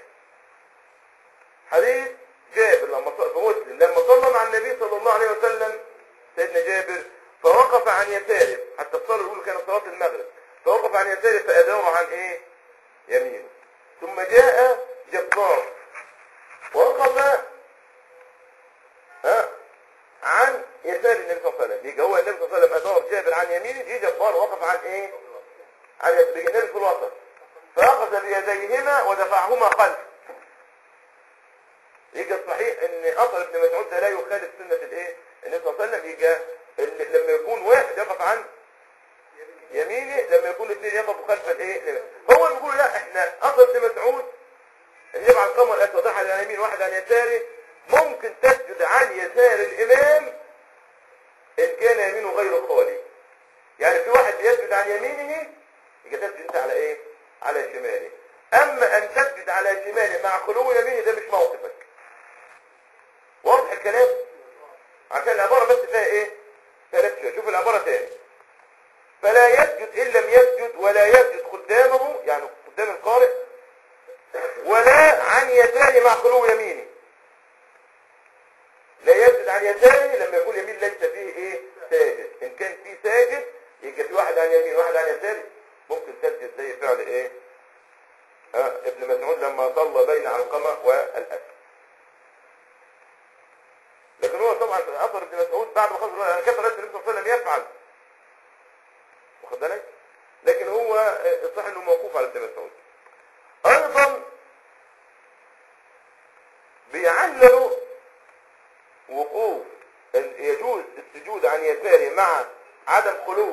A: حديث جابر لما صلى في مسلم لما صلى مع النبي صلى الله عليه وسلم سيدنا جابر فوقف عن يساره حتى الصلاه الاولى كانت صلاه المغرب فوقف عن يساره فاداره عن ايه يمينه ثم جاء جبار وقف ها عن يسار النبي صلى الله عليه وسلم يجي هو النبي صلى الله عليه وسلم ادار جابر عن يمينه يجي جبار وقف عن ايه عن يسار يجي النبي في الوسط فاخذ بيديهما ودفعهما خلف يجي الصحيح ان اثر ابن مسعود ده لا يخالف سنه الايه النبي صلى الله عليه وسلم يجي ال- لما يكون واحد يقف عن يمينه لما يكون الاثنين يقفوا خلف الايه هو بيقول لا احنا اثر ابن مسعود ان يبقى عن قمر الاسود واحد عن يمين واحد عن يساره ممكن تسجد عن يسار الامام ان كان يمينه غير خالي يعني في واحد يسجد عن يمينه يبقى تسجد انت على ايه على شماله اما ان تسجد على شماله مع خلو يمينه ده مش موقفك واضح الكلام عشان العبارة بس فيها ايه فيها لفشة شوف العبارة تاني فلا يسجد ان لم يسجد ولا يسجد قدامه يعني قدام القارئ ولا عن يساره مع خلو يمينه لا يسجد عن يساره لما يكون يمين ليس فيه ايه ساجد ان كان فيه ساجد يبقى في واحد عن يمين واحد عن يساره ممكن تسجد زي فعل ايه ها ابن مسعود لما صلى بين علقمة والاسد لكن هو طبعا اثر ابن مسعود بعد ما خلص انا كتر النبي صلى الله عليه وسلم يفعل واخد بالك لكن هو آه، الصح انه موقوف على ابن مسعود ايضا بيعللوا وقوف ان يجوز السجود عن يساره مع عدم خلو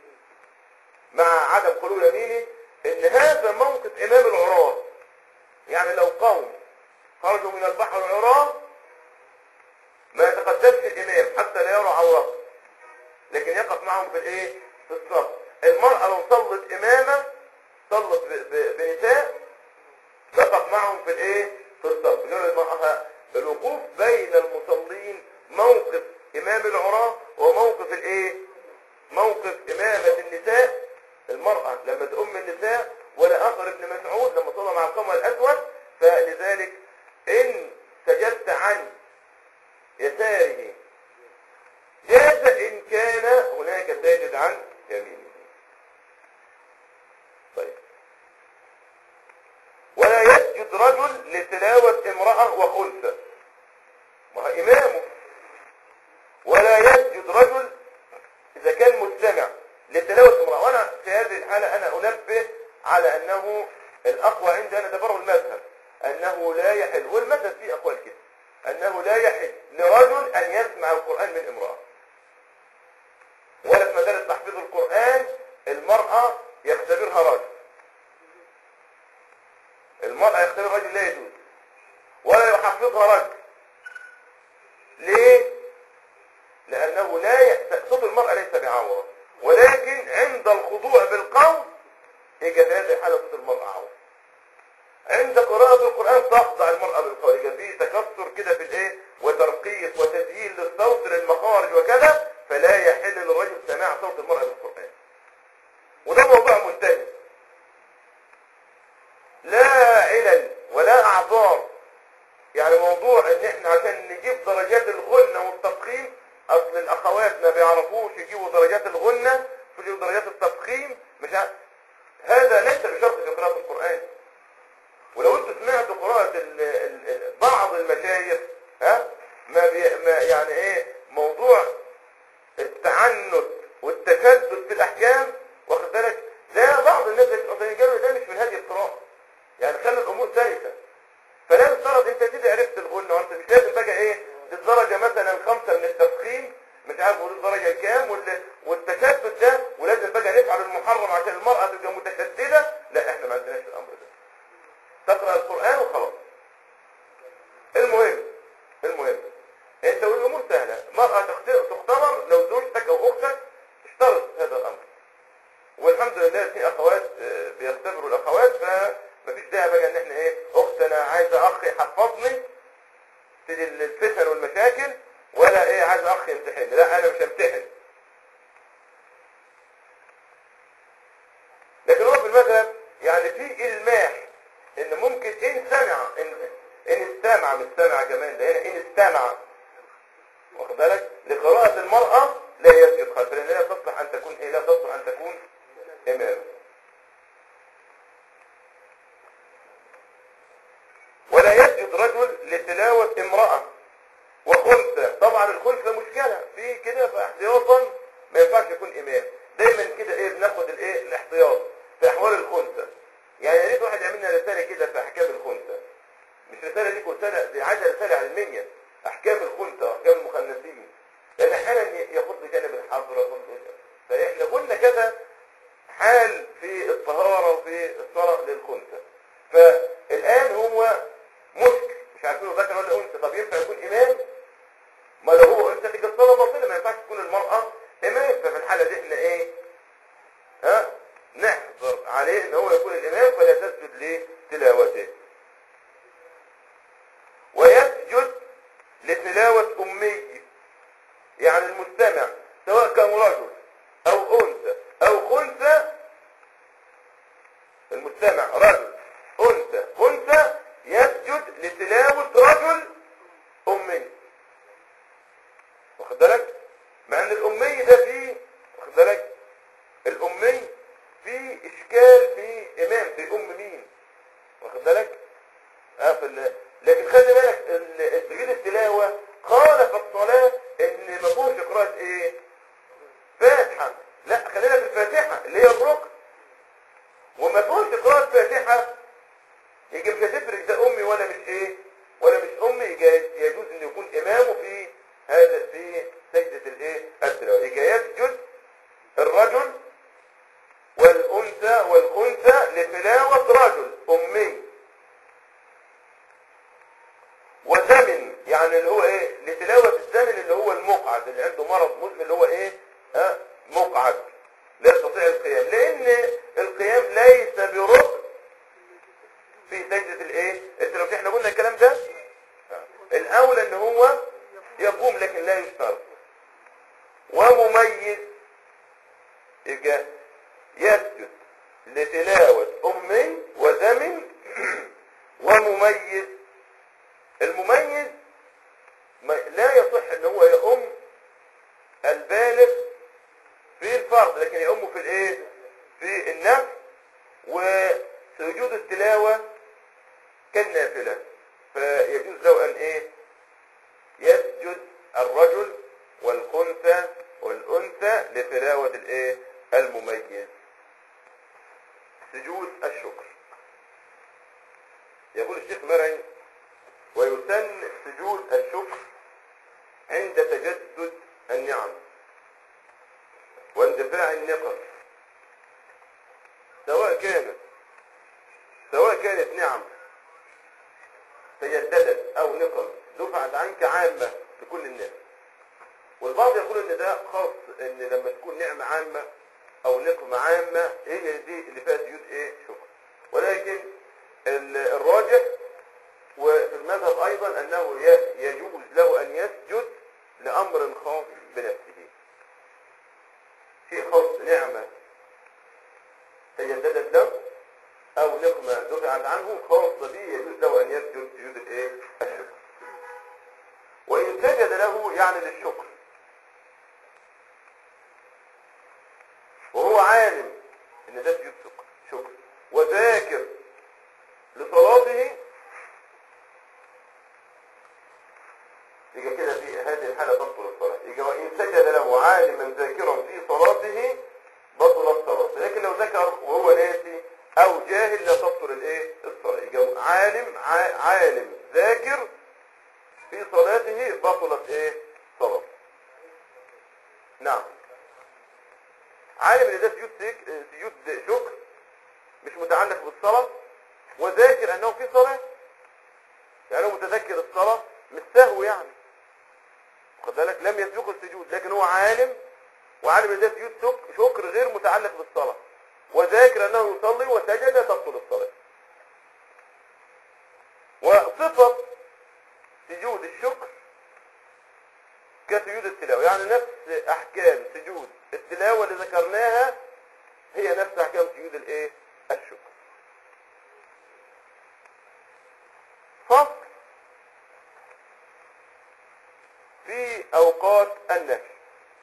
A: مع عدم خلو يمينه ان هذا موقف امام العراة يعني لو قوم خرجوا من البحر عراة ما يتقدمش الامام حتى لا يرى عورته لكن يقف معهم في الايه في الصف المرأة لو صلت امامة صلت ب- ب- بنساء تقف معهم في الايه في الصف يقول المرأة الوقوف بين المصلين موقف امام العراة وموقف الايه موقف امامة النساء المرأة لما تؤم النساء ولا اخر ابن مسعود لما صلى مع القمر الاسود فلذلك ان سجدت عن يساره جاز ان كان هناك ساجد عن يمينه طيب ولا يسجد رجل لتلاوة امرأة وخلفة ما هو إمامه ولا يسجد رجل إذا كان مستمع لتلاوة امرأة وأنا في هذه الحالة أنا أنبه على أنه الأقوى عندي أنا تبرر المذهب أنه لا يحل والمذهب فيه أقوال كده أنه لا يحل لرجل أن يسمع القرآن من امرأة ولا في مدارس تحفيظ القرآن المرأة يختبرها رجل المرأة يختبر رجل لا يجوز ولا يحفظها رجل ليه؟ لأنه لا ي... صوت المرأة ليس بعورة ولكن عند الخضوع بالقول يجي في هذه الحالة صوت المرأة عورة عند قراءة القرآن تخضع المرأة بالقول يجي فيه تكسر كده في الايه وترقيق وتسجيل للصوت للمخارج وكذا فلا يحل للرجل سماع صوت المرأة بالقرآن وده موضوع منتهي لا علل ولا اعذار يعني موضوع ان احنا عشان نجيب درجات الغنة والتفخيم اصل الاخوات ما بيعرفوش يجيبوا درجات الغنة يجيبوا درجات التفخيم مش ع... هذا ليس بشرط في قراءة القرآن ولو انت سمعت قراءة ال ال ال بعض المشايخ ها ما, بي ما يعني ايه موضوع التعنت والتشدد في الاحكام واخد بالك ده بعض الناس اللي قالوا ده مش من هذه القراءة الدرجة الكام وال- والتشدد ده ولازم بقى نفعل المحرم عشان المرأة تبقى متشددة لا احنا ما عندناش الامر ده تقرأ القرآن وخلاص المهم المهم انت والامور سهلة مرأة تخت- تختبر لو زوجتك او اختك اشترط هذا الامر والحمد لله في اخوات آه، بيختبروا الاخوات فمفيش داعي بقى ان احنا ايه اخت انا عايزه اخ يحفظني في الفتن والمشاكل ولا ايه عايز اخ يمتحن لا انا مش همتحن لكن هو في المذهب يعني في الماح ان ممكن ان سمع ان ان استمع مش سمع كمان ده هنا ان استمع واخد بالك لقراءة المرأة لا يسجد خلف لان لا تصلح ان تكون ايه لا تصلح ان تكون امام ولا يسجد رجل لتلاوة امرأة وخنثى طبعا الخنثى مشكلة في كده فاحتياطا ما ينفعش يكون امام دايما كده ايه بناخد الايه الاحتياط في احوال الخنثى يعني يا ريت واحد يعمل لنا رسالة كده في احكام الخنثى مش رسالة ليك رسالة دي عايزة رسالة علمية احكام الخنثى واحكام المخنثين لان احيانا ياخد جانب الحظر ياخد فاحنا قلنا كذا حال في الطهارة وفي الصلاة للخنثى فالآن هو مشكل مش عارفين هو ذكر ولا أنثى طب ينفع يكون إمام ما لو هو أنثى تبقى الصلاة باطلة ما ينفعش تكون المرأة إمام ففي الحالة دي احنا إيه ها نحظر عليه إن هو يكون الإمام فلا تسجد لتلاوته ويسجد لتلاوة أمي يعني المستمع سواء كان رجل أو أنثى أو خنثى المستمع رجل أنثى خنثى يسجد لتلاوة رجل أمي واخد بالك مع ان الأمي ده فيه واخد بالك الأمي فيه إشكال في إمام في أم مين واخد بالك آه في ال- لكن خلي بالك ال- سجود التلاوة خالف الصلاة ان ما فيهوش قراءة ايه فاتحة لا خلينا في الفاتحة اللي هي الركن وما فيهوش قراءة فاتحة يجي مش هتفرق ده امي ولا مش ايه ولا مش امي يجي يجوز ان يكون امامه في هذا في سجدة الايه التلاوة يجي يسجد الرجل والانثى والخنثى لتلاوة رجل امي وزمن يعني اللي هو ايه لتلاوة الزمن اللي هو المقعد اللي عنده مرض مزمن اللي هو ايه ها مقعد لا يستطيع القيام لان القيام ليس بركن في سجدة الايه انت لو احنا قلنا الكلام ده الاولى ان هو يقوم لكن لا يشترط ومميز يبقى يسجد لتلاوة امي وزمن ومميز المميز ما لا يصح ان هو يؤم البالغ في الفرض لكن يؤمه في الايه في النفل وسجود التلاوة كالنافلة فيجوز له ان ايه يسجد الرجل والخنثى والانثى لتلاوة الايه المميز سجود الشكر يقول الشيخ مرعي ويسن سجود الشكر عند تجدد النعم واندفاع النقم سواء كانت سواء كانت نعم تجددت او نقم دفعت عنك عامة لكل الناس والبعض يقول ان ده خاص ان لما تكون نعمة عامة او نقمة عامة هي دي اللي فيها سجود ايه شكر ولكن ال- الراجح وفي المذهب ايضا انه ي- يجوز له ان يسجد لامر خاص بنفسه شيء خاص نعمة تجددت له او نقمة دفعت عنه خاصة به يجوز له ان يسجد سجود الايه الشكر وان سجد له يعني للشكر وهو عالم ان ده سجود شكر شكر وذاكر لصلاته يبقى كده في هذه الحالة تبطل الصلاة يبقى وإن سجد له عالما ذاكرا في صلاته بطل الصلاة لكن لو ذكر وهو ناسي أو جاهل لا تبطل الإيه الصلاة يبقى عالم ع- عالم ذاكر في صلاته بطلت إيه صلاة نعم عالم ان ده سجود سك- سجود شكر مش متعلق بالصلاة وذاكر انه في صلاة يعني هو متذكر الصلاة مش سهو يعني خد بالك لم يسبقه السجود لكن هو عالم وعالم ان ده سجود شك- شكر غير متعلق بالصلاة وذاكر انه يصلي وسجد تبطل الصلاة وصفة سجود الشكر كسجود التلاوة يعني نفس احكام سجود التلاوة اللي ذكرناها هي نفس احكام سجود الايه الشكر فصل في اوقات النفي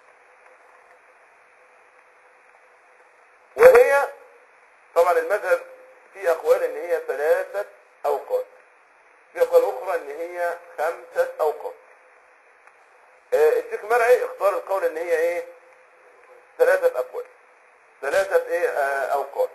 A: وهي طبعا المذهب في اقوال ان هي ثلاثة اوقات في اقوال اخرى ان هي خمسة اوقات آه، الشيخ مرعي اختار القول ان هي ايه ثلاثة اقوال ثلاثة ايه آه، اوقات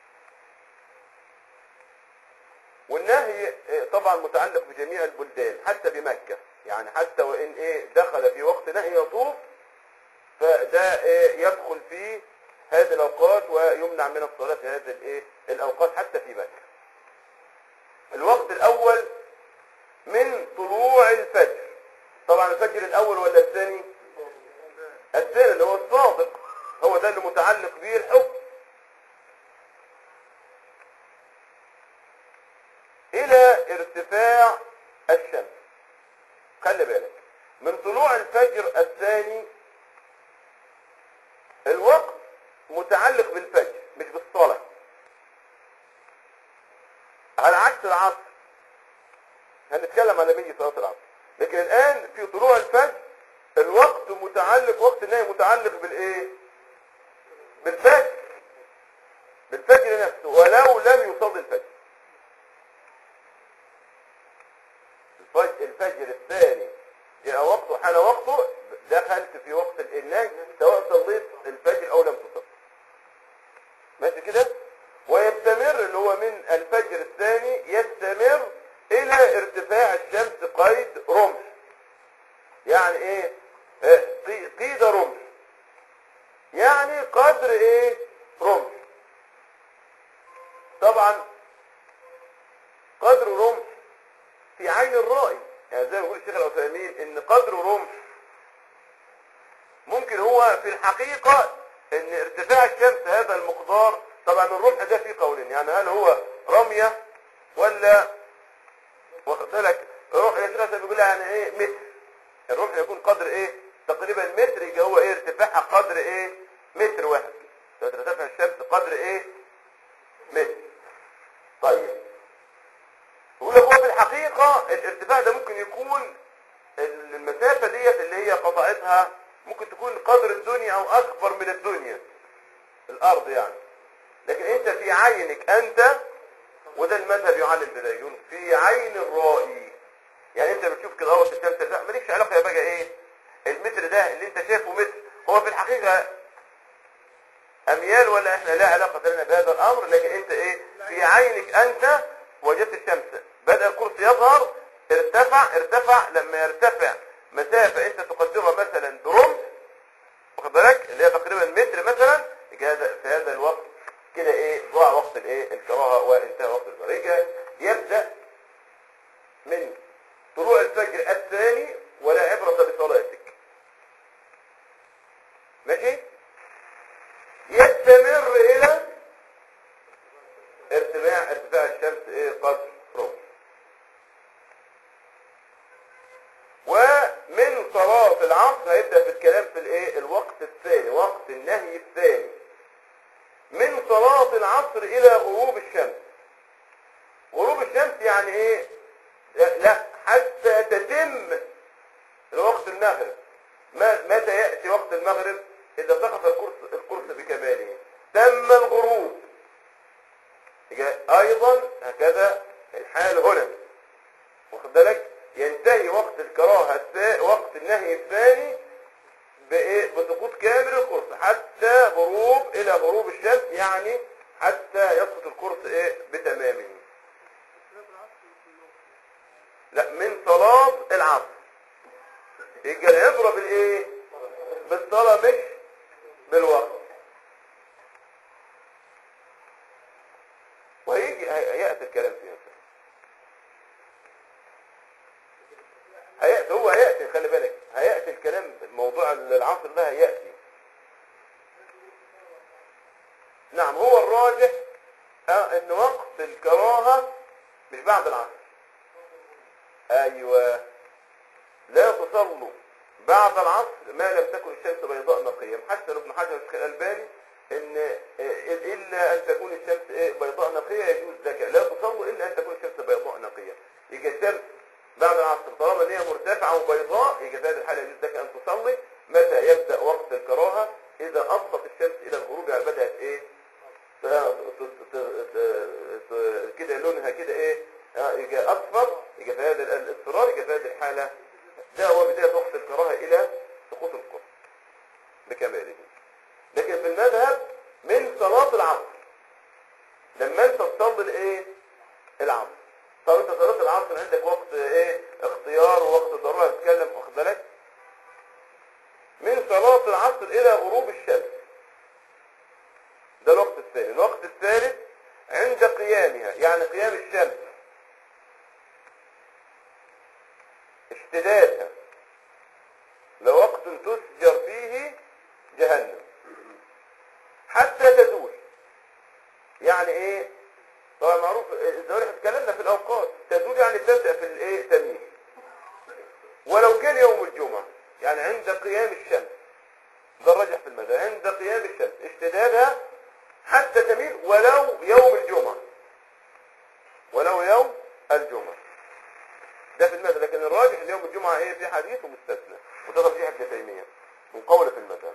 A: والنهي آه، طبعا متعلق بجميع البلدان حتى بمكة يعني حتى وان ايه دخل في وقت نهي يطوف فده إيه يدخل في هذه الاوقات ويمنع من الصلاة في هذه الايه الاوقات حتى في مكة الوقت الاول من طلوع الفجر طبعا الفجر الاول ولا الثاني الثاني اللي هو الصادق هو ده اللي متعلق به الحكم الى ارتفاع الشمس خلي بالك من طلوع الفجر الثاني الوقت متعلق بالفجر مش بالصلاة على عكس العصر هنتكلم على ميجي صلاة العصر لكن الآن في طلوع الفجر الوقت متعلق وقت النهي متعلق بالايه بالفجر بالفجر نفسه ولو لم يصلي الفجر الفجر, الفجر الثاني جاء وقته حان وقته دخلت في وقت النهي سواء صليت الفجر او لم تصلي ماشي كده ويستمر اللي هو من الفجر الثاني يستمر الى ارتفاع الشمس قيد رمح يعني ايه آه، قي- قيد رمح يعني قدر ايه رمح طبعا قدر رمح في عين الرائي يعني زي ما بيقول الشيخ العثيمين ان قدر رمح ممكن هو في الحقيقة ان ارتفاع الشمس هذا المقدار طبعا الرمح ده فيه قولين يعني هل هو رمية ولا واخد بالك الرمح يا شيخ بيقول يعني ايه متر الرمح يكون قدر ايه تقريبا متر يبقى هو ايه ارتفاعها قدر ايه متر واحد ترتفع الشمس قدر ايه متر طيب يقول لك هو في الحقيقة الارتفاع ده ممكن يكون المسافة ديت اللي هي قطعتها ممكن تكون قدر الدنيا او اكبر من الدنيا الارض يعني لكن انت في عينك انت وده المذهب يعلم بده يقول في عين الرائي يعني انت بتشوف كده اهوت الشمس لا مالكش علاقه يا بقى ايه المتر ده اللي انت شايفه متر هو في الحقيقه اميال ولا احنا لا علاقه لنا بهذا الامر لكن انت ايه في عينك انت وجدت الشمس بدا القرص يظهر ارتفع ارتفع لما يرتفع مسافه انت تقدرها مثلا برمح واخد بالك اللي هي تقريبا متر مثلا يجي هذا في هذا الوقت كده ايه ضاع وقت الايه الكراهه وانتهى وقت الفريقه يبدا من طلوع الفجر الثاني ولا عبرة بصلاتك ماشي يستمر الى ارتفاع ارتفاع الشمس ايه قدر رمح ومن صلاة العصر هيبدأ في الكلام في الايه الوقت الثاني وقت النهي الثاني من صلاة العصر الى غروب الشمس غروب الشمس يعني ايه لا, لا حتى تتم الوقت المغرب ما- متى يأتي وقت المغرب إذا سقط القرص, القرص بكماله تم الغروب يبقى أيضا هكذا الحال هنا واخد بالك ينتهي وقت الكراهة الثا- وقت النهي الثاني بإيه؟ بسقوط كامل القرص حتى غروب إلى غروب الشمس يعني حتى يسقط القرص إيه بتمامه لا من صلاة العصر يبقى العبرة بالايه بالصلاة مش بالوقت هيجي هي- هيأتي الكلام فيها هيأتي هو هيأتي خلي بالك هيأتي الكلام موضوع العصر ده هيأتي نعم هو الراجح آه، ان وقت الكراهة مش بعد العصر ايوه لا تصلوا بعد العصر ما لم تكن الشمس بيضاء نقية حتى ابن حجر الألباني ان آه، الا ان تكون الشمس إيه؟ بيضاء نقية يجوز ذلك لا تصلوا الا ان تكون الشمس بيضاء نقية يجي الشمس بعد العصر طالما ان هي مرتفعة وبيضاء يجي في هذه الحالة يجوز لك ان تصلي متى يبدأ وقت الكراهة اذا افضت الشمس الى الغروب يعني بدأت ايه ت- ت- ت- ت- كده لونها كده ايه آه، يجي اصفر يجي في هذا الاصفرار يجي في هذه الحالة ده هو بداية وقت الكراهة الى سقوط القرص بكماله لكن في المذهب من صلاة العصر لما انت تصلي الايه العصر طب انت صلاة العصر عندك وقت ايه اختيار ووقت ضرورة تتكلم واخد بالك من صلاة العصر الى غروب الشمس ده الوقت الثاني الوقت الثالث عند قيامها يعني قيام الشمس اشتدادها لوقت تسجر فيه جهنم حتى تزول يعني ايه طبعا معروف الزوال احنا اتكلمنا في الاوقات تزول يعني تبدا في الايه تمييز ولو كان يوم الجمعه يعني عند قيام الشمس ده الراجح في المذهب عند قيام الشمس اشتدادها حتى تميل ولو يوم الجمعه ولو يوم الجمعه ده في المذهب لكن الراجح ان يوم الجمعه ايه في حديث ومستثنى وتضرب فيه ابن تيميه من قول في المذهب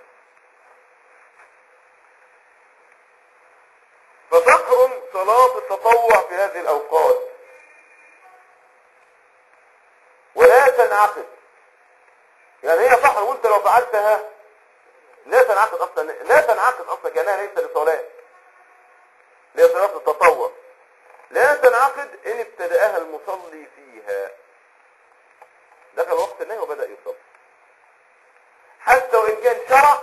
A: فتحرم صلاة التطوع في هذه الأوقات ولا تنعقد يعني هي تحرم وانت لو فعلتها لا تنعقد أصلا لا تنعقد أصلا كأنها ليس لصلاة ليس صلاة التطوع لا تنعقد إن ابتدأها المصلي فيها دخل وقت النهي وبدأ يصلي حتى وإن كان شرع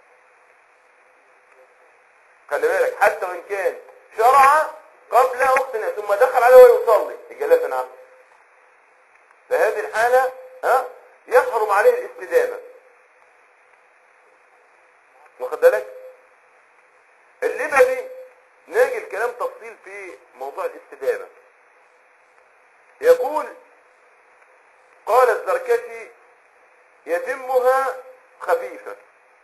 A: خلي بالك حتى وإن كان شرع قبل وقت النهي ثم دخل عليه ويصلي يبقى لا تنعقد في هذه الحالة ها يحرم عليه الاستدامة واخد بالك اللبدي ناجي الكلام تفصيل في موضوع الاستدامة يقول قال الزركشي يتمها خفيفة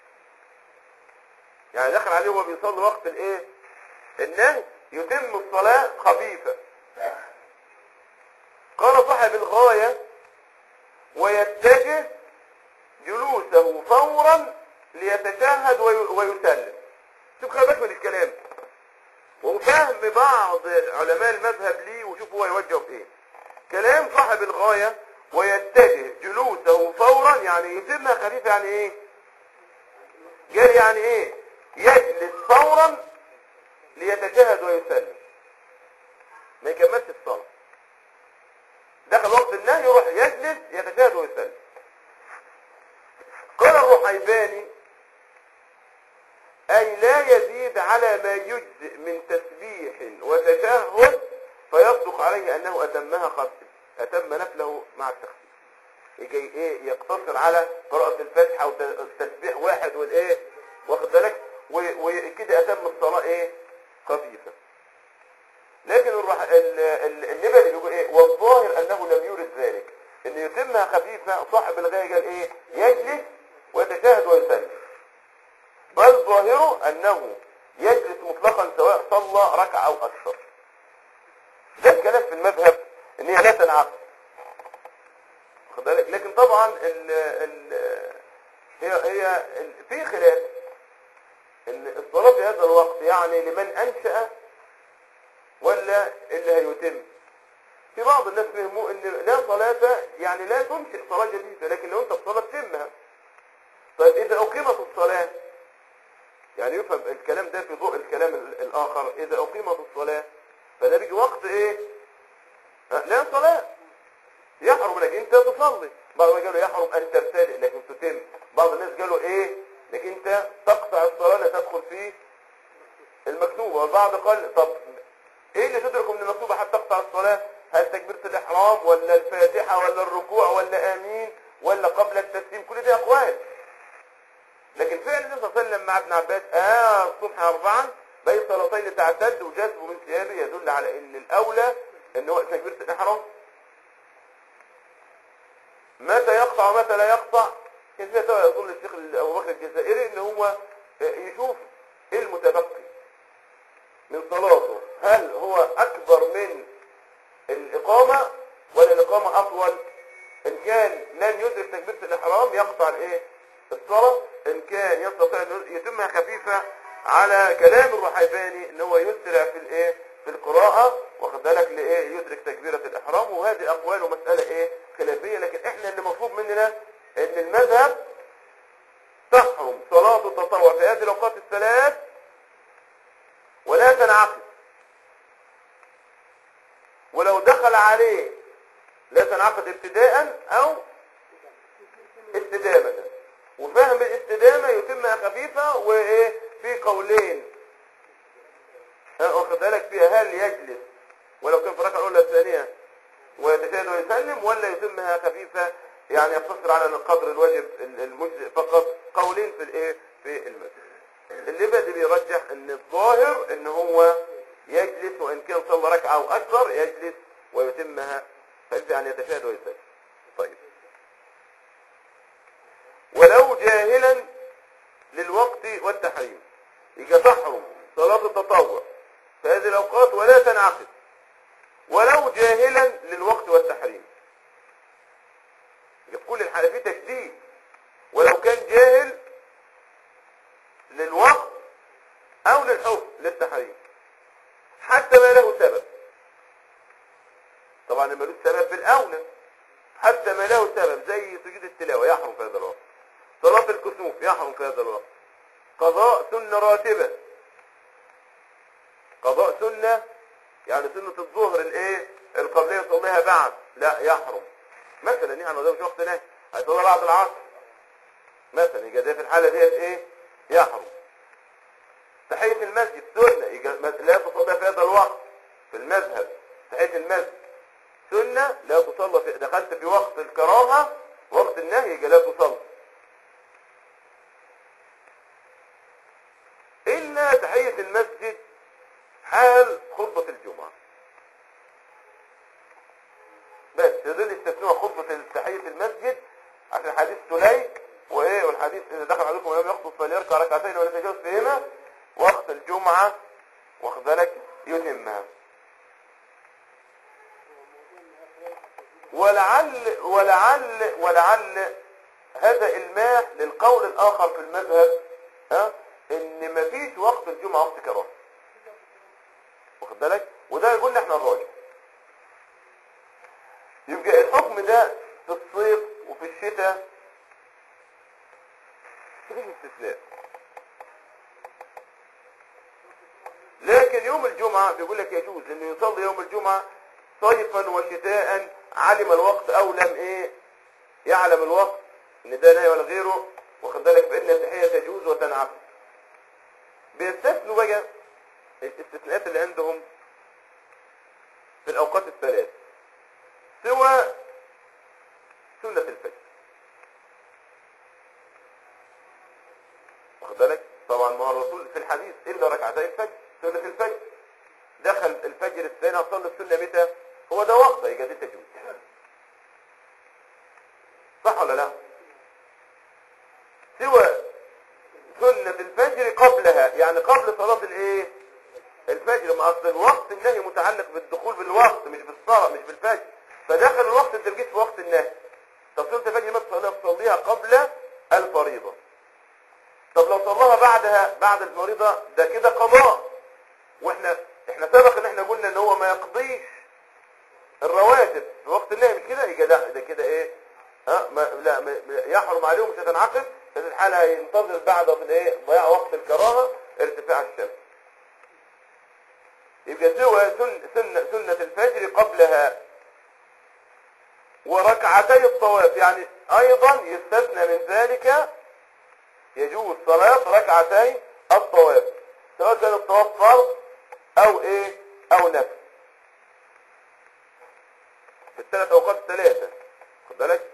A: يعني دخل عليه وهو بيصلي وقت الايه النهي يتم الصلاة خفيفة قال صاحب الغاية ويتجه جلوسه فورا ليتشهد وي- ويسلم شوف خلي بالك من الكلام وفهم بعض علماء المذهب ليه وشوف هو يوجه في ايه كلام صاحب الغاية ويتجه جلوسه فورا يعني يتمها خفيفة يعني ايه قال يعني ايه يجلس فورا ليتشهد ويسلم ما يكملش الصلاة دخل وقت النهي يروح يجلس يتشهد ويسلم قال الرحيباني أي لا يزيد على ما يجزئ من تسبيح وتشهد فيصدق عليه أنه أتمها خمسة أتم نفله مع التخفيف يجي إيه يقتصر على قراءة الفاتحة والتسبيح واحد والإيه واخد بالك و- وكده أتم الصلاة إيه خفيفة لكن الرح... ال- ال- النبل بيقول ايه والظاهر انه لم يورد ذلك ان يتمها خفيفة صاحب الغاية قال ايه يجلس ويتشاهد ويسلم بل ظاهره انه يجلس مطلقا سواء صلى ركعة او اكثر ده الكلام في المذهب ان هي لا تنعقد واخد بالك لكن طبعا ال ال هي هي ال- في خلاف ان الصلاة في هذا الوقت يعني لمن انشأ ولا اللي هيتم في بعض الناس فهموا ان لا صلاة يعني لا تنشئ صلاة جديدة لكن لو انت بصلاة تتمها طيب اذا اقيمت الصلاة يعني يفهم الكلام ده في ضوء الكلام ال- الاخر اذا اقيمت الصلاة فده بيجي وقت ايه أه، لا صلاة يحرم لك انت تصلي بعض ما قالوا يحرم ان تبتدئ لكن تتم بعض الناس قالوا ايه لك انت تقطع الصلاة لا تدخل فيه المكتوبة والبعض قال طب ايه اللي تدرك من المكتوبة حتى تقطع الصلاة هل تكبيرة الاحرام ولا الفاتحة ولا الركوع ولا امين ولا قبل التسليم كل دي اقوال لكن فعل النبي صلى الله عليه وسلم مع ابن عباس اه الصبح اربعا بين صلاتين تعتد وجذبه من ثيابه يدل على ان الاولى ان هو تكبيرة الاحرام متى يقطع ومتى لا يقطع كان فيها سواء يظن الشيخ ابو بكر الجزائري ان هو يشوف ايه المتبقي من صلاته هل هو اكبر من الاقامة ولا الاقامة اطول ان كان لن يدرك تكبيرة الاحرام يقطع الايه الصلاة ان كان يستطيع ان يتمها خفيفة على كلام الرحيباني ان هو يسرع في الايه في القراءة واخد بالك لايه يدرك تكبيرة الاحرام وهذه اقوال ومسألة ايه خلافية لكن احنا اللي مطلوب مننا ان المذهب تحرم صلاة التطوع في هذه الاوقات الثلاث ولا تنعقد ولو دخل عليه لا تنعقد ابتداء او استدامة وفهم الاستدامة يتمها خفيفة وايه في قولين ها، واخد بالك فيها هل يجلس ولو كان في الركعة الأولى الثانية ويتشهد ويسلم ولا يتمها خفيفة يعني يقتصر على القدر الواجب المجزئ فقط قولين في الايه في المسجد اللي بدي بيرجح ان الظاهر ان هو يجلس وان كان صلى ركعة او اكثر يجلس ويتمها فيجب ان يتشهد ويسلم طيب ولو جاهلا للوقت والتحريم يبقى تحرم صلاة التطوع في هذه الأوقات ولا تنعقد ولو جاهلا للوقت والتحريم يبقى في كل الحالة في تشديد ولو كان جاهل للوقت أو للحكم للتحريم حتى ما له سبب طبعا ما له سبب بالأولى حتى ما له سبب زي سجود التلاوة يحرم في هذا الوقت صلاة الكسوف يحرم في هذا الوقت قضاء سنة راتبة قضاء سنة يعني سنة الظهر الايه القبلية يصليها بعد لا يحرم مثلا يعني ده مش وقت نهي هيصليها بعد العصر مثلا يبقى ده في الحالة ديت ايه يحرم تحية المسجد سنة يبقى لا تصلي في هذا الوقت في المذهب تحية المسجد سنة لا تصلى في دخلت في وقت الكراهة وقت النهي يبقى لا تصلي إلا تحية المسجد حال خطبة الجمعة بس دول استثنوا خطبة تحية المسجد عشان حديث سليك وايه والحديث اذا دخل عليكم ولم يخطب فليركع ركعتين ولا تجاوز فيهما وقت الجمعة واخد بالك يتمها ولعل ولعل ولعل هذا الماح للقول الاخر في المذهب ها ان مفيش وقت الجمعة وقت كراهه واخد بالك وده يقول احنا الراجل يبقى الحكم ده في الصيف وفي الشتاء مفيش استثناء لكن يوم الجمعة بيقول لك يجوز انه يصلي يوم الجمعة صيفا وشتاء علم الوقت او لم ايه يعلم الوقت ان ده نهي ولا غيره واخد بالك فان التحية تجوز وتنعقد بيستثنوا بقى الاستثناءات اللي عندهم في الاوقات الثلاث سوى سنة الفجر واخد بالك طبعا ما هو الرسول في الحديث الا ركعتي الفجر سنة الفجر دخل الفجر الثاني صلى السنة متى هو ده وقته يبقى دي تجوز صح ولا لا سوى سنة الفجر قبلها يعني قبل صلاة الايه الفجر ما اصل الوقت النهي متعلق بالدخول بالوقت مش بالصلاة مش بالفجر فدخل الوقت انت جيت في وقت النهي طب سنة الفجر ما تصليها تصليها قبل الفريضة طب لو صلاها بعدها بعد الفريضة ده كده قضاء واحنا احنا سبق ان احنا قلنا ان هو ما يقضيش الرواتب في وقت النهي مش كده يبقى ده ده كده ايه ها ما لا ما ما- يحرم عليه ومش هتنعقد في الحالة هينتظر بعد الايه ضياع وقت الكراهة ارتفاع الشمس يبقى سوى سن سنة, سنة الفجر قبلها وركعتي الطواف يعني ايضا يستثنى من ذلك يجوز صلاة ركعتي الطواف سواء كان الطواف فرض او ايه او نفل في الثلاث اوقات الثلاثة خد بالك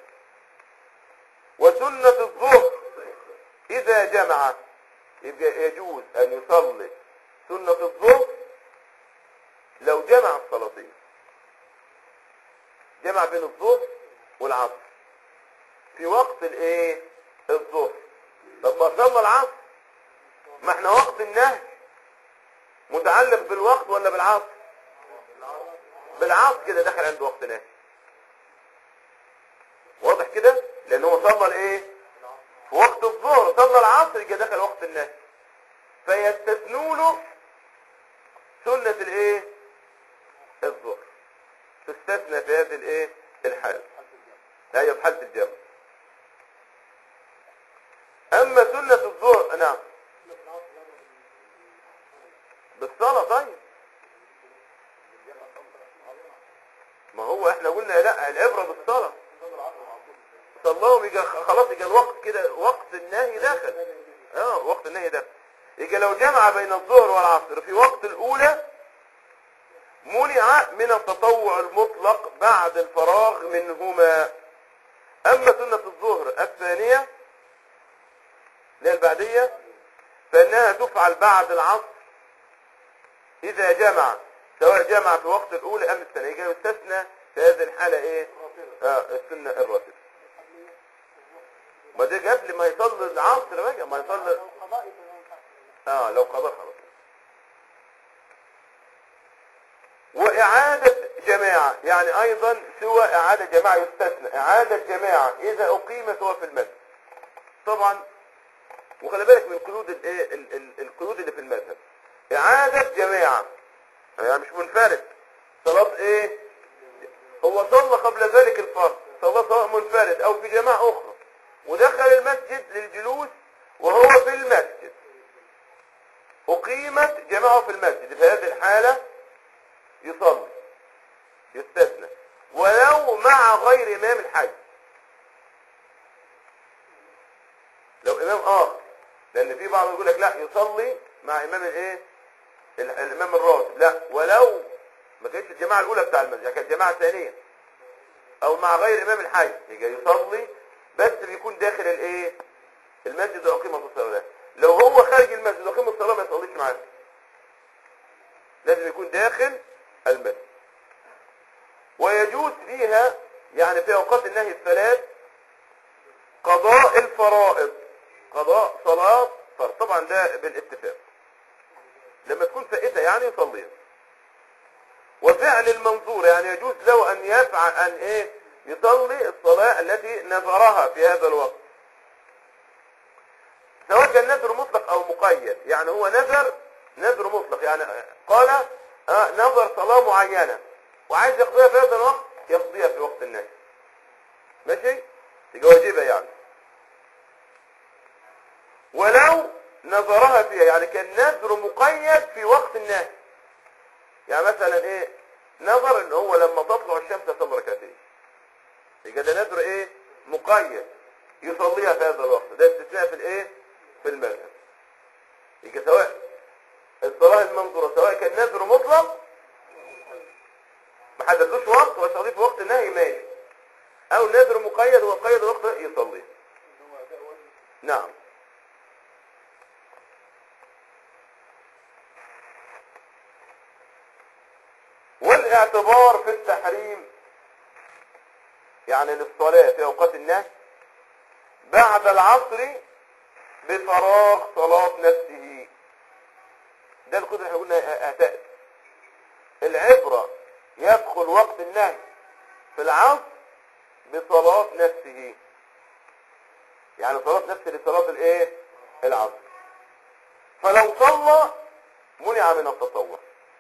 A: وسنة الظهر اذا جمع يبقى يجوز ان يصلي سنة الظهر لو جمع الصلاتين جمع بين الظهر والعصر في وقت الايه الظهر طب ما صلى العصر ما احنا وقت النهي متعلق بالوقت ولا بالعصر بالعصر كده دخل عند وقت نهي واضح كده لان هو صلى الايه في وقت الظهر صلى العصر يجي دخل وقت النهي فيستثنوا له سنة الايه الظهر تستثنى في هذه الايه الحالة ايوه في حالة الجمع اما سنة الظهر نعم بالصلاة طيب ما هو احنا قلنا لا العبرة بالصلاة صلاهم يجي خلاص يجي الوقت كده وقت النهي داخل اه وقت النهي داخل يجي لو جمع بين الظهر والعصر في وقت الاولى منع من التطوع المطلق بعد الفراغ منهما اما سنة الظهر الثانية اللي هي البعدية فانها تفعل بعد العصر اذا جمع سواء جمع في وقت الاولى ام الثانية يجي يستثنى في هذه الحالة ايه آه السنة الراتبة ما ده قبل ما يصلي العصر بقى ما يصلي
B: لو قضاء يبقى ما ينفعش.
A: اه لو قضى خلاص وإعادة جماعة يعني أيضا سوى إعادة جماعة يستثنى إعادة جماعة إذا أقيمت هو في المسجد طبعا وخلي بالك من قيود الايه ال- ال- القيود اللي في المذهب إعادة جماعة يعني مش منفرد صلاة إيه هو صلى قبل ذلك الفرض صلى سواء منفرد أو في جماعة أخرى ودخل المسجد للجلوس وهو في المسجد أقيمت جماعة في المسجد في هذه الحالة يصلي يستثنى ولو مع غير إمام الحج لو إمام آخر لأن في بعض يقول لك لا يصلي مع إمام الإيه ال- الإمام الراتب لا ولو ما كانتش الجماعة الأولى بتاع المسجد يعني كانت جماعة ثانية أو مع غير إمام الحج يجي يصلي بس بيكون داخل الإيه المسجد وأقيمت الصلاة لو هو خارج المسجد وأقيم الصلاة ما يصليش معاه لازم يكون داخل المسجد ويجوز فيها يعني في أوقات النهي الثلاث قضاء الفرائض قضاء صلاة فرض طبعا ده بالاتفاق لما تكون فائتة يعني يصليها وفعل المنظور يعني يجوز له أن يفعل أن إيه يصلي الصلاة التي نذرها في هذا الوقت سواء كان نذر مطلق أو مقيد يعني هو نذر نذر مطلق يعني قال آه نظر صلاة معينة وعايز يقضيها في هذا الوقت يقضيها في وقت النهي ماشي يبقى واجبة يعني ولو نظرها فيها يعني كان نذر مقيد في وقت النهي يعني مثلا ايه نظر ان هو لما تطلع الشمس يصلي ركعتين يبقى ده نذر ايه مقيد يصليها في هذا الوقت ده استثناء في الايه في المذهب يبقى سواء الصلاه المنظوره سواء كان نذر مطلق ما حددوش وقت ويصليه في وقت النهي ماشي او نذر مقيد هو قيد وقت يصليه نعم والاعتبار في التحريم يعني للصلاة في أوقات النهي بعد العصر بفراغ صلاة نفسه ده القدر احنا قلنا هتأتي العبرة يدخل وقت النهي في العصر بصلاة نفسه يعني صلاة نفسه لصلاة الايه العصر فلو صلى منع من التطوع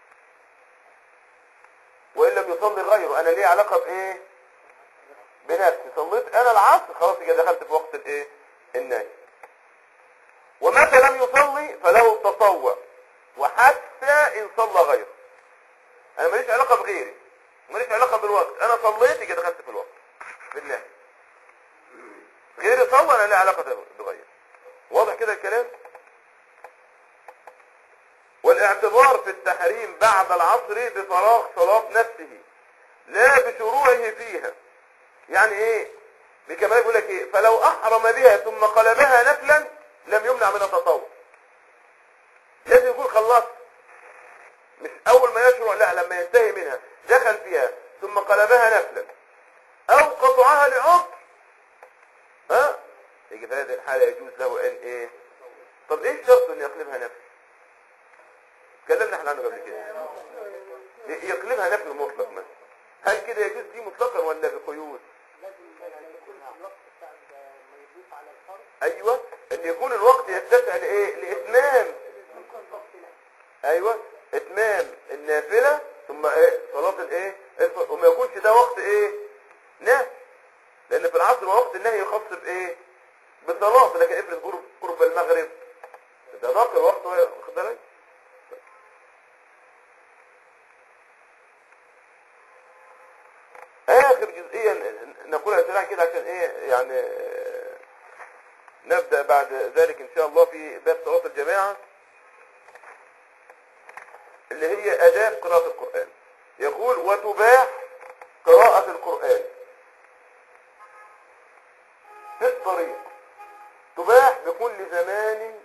A: وان لم يصلي غيره انا ليه علاقة بايه بنفسي صليت انا العصر خلاص كده دخلت في وقت الايه النهي ومتى لم يصلي فله التطوع وحتى ان صلى غيره انا ماليش علاقة بغيري ماليش علاقة بالوقت انا صليت كده دخلت في الوقت بالنهي غيري صلى انا ليه علاقة بغيره واضح كده الكلام والاعتبار في التحريم بعد العصر بفراغ صلاة نفسه لا بشروعه فيها يعني ايه بكمال يقول لك ايه فلو احرم بها ثم قلبها نفلا لم يمنع من التطوع لازم يكون خلص مش اول ما يشرع لا لما ينتهي منها دخل فيها ثم قلبها نفلا او قطعها لعذر ها يجي في هذه الحالة يجوز له ان ايه طب ايه الشرط ان يقلبها نفل اتكلمنا احنا عنه قبل كده ي- يقلبها نفل مطلق مثلا هل كده يجوز دي مطلقا ولا بقيود
B: لازم يكون في الوقت بتاع ما يضيف على الفرض
A: ايوه ان يكون الوقت يتسع لايه لاتمام
B: يكون وقت لا
A: ايوه اتمام النافله ثم ايه صلاه الايه الف- وما يكونش ده وقت ايه نهي لان في العصر وقت النهي يخص بايه بالصلاه لكن افرض قرب قرب المغرب ده ضاق الوقت واخد بالك اخر جزئيه ن- نقولها سريعا كده عشان ايه يعني آه، نبدا بعد ذلك ان شاء الله في باب صلاه الجماعه اللي هي آداب قراءة القرآن يقول وتباح قراءة القرآن في الطريق تباح بكل زمان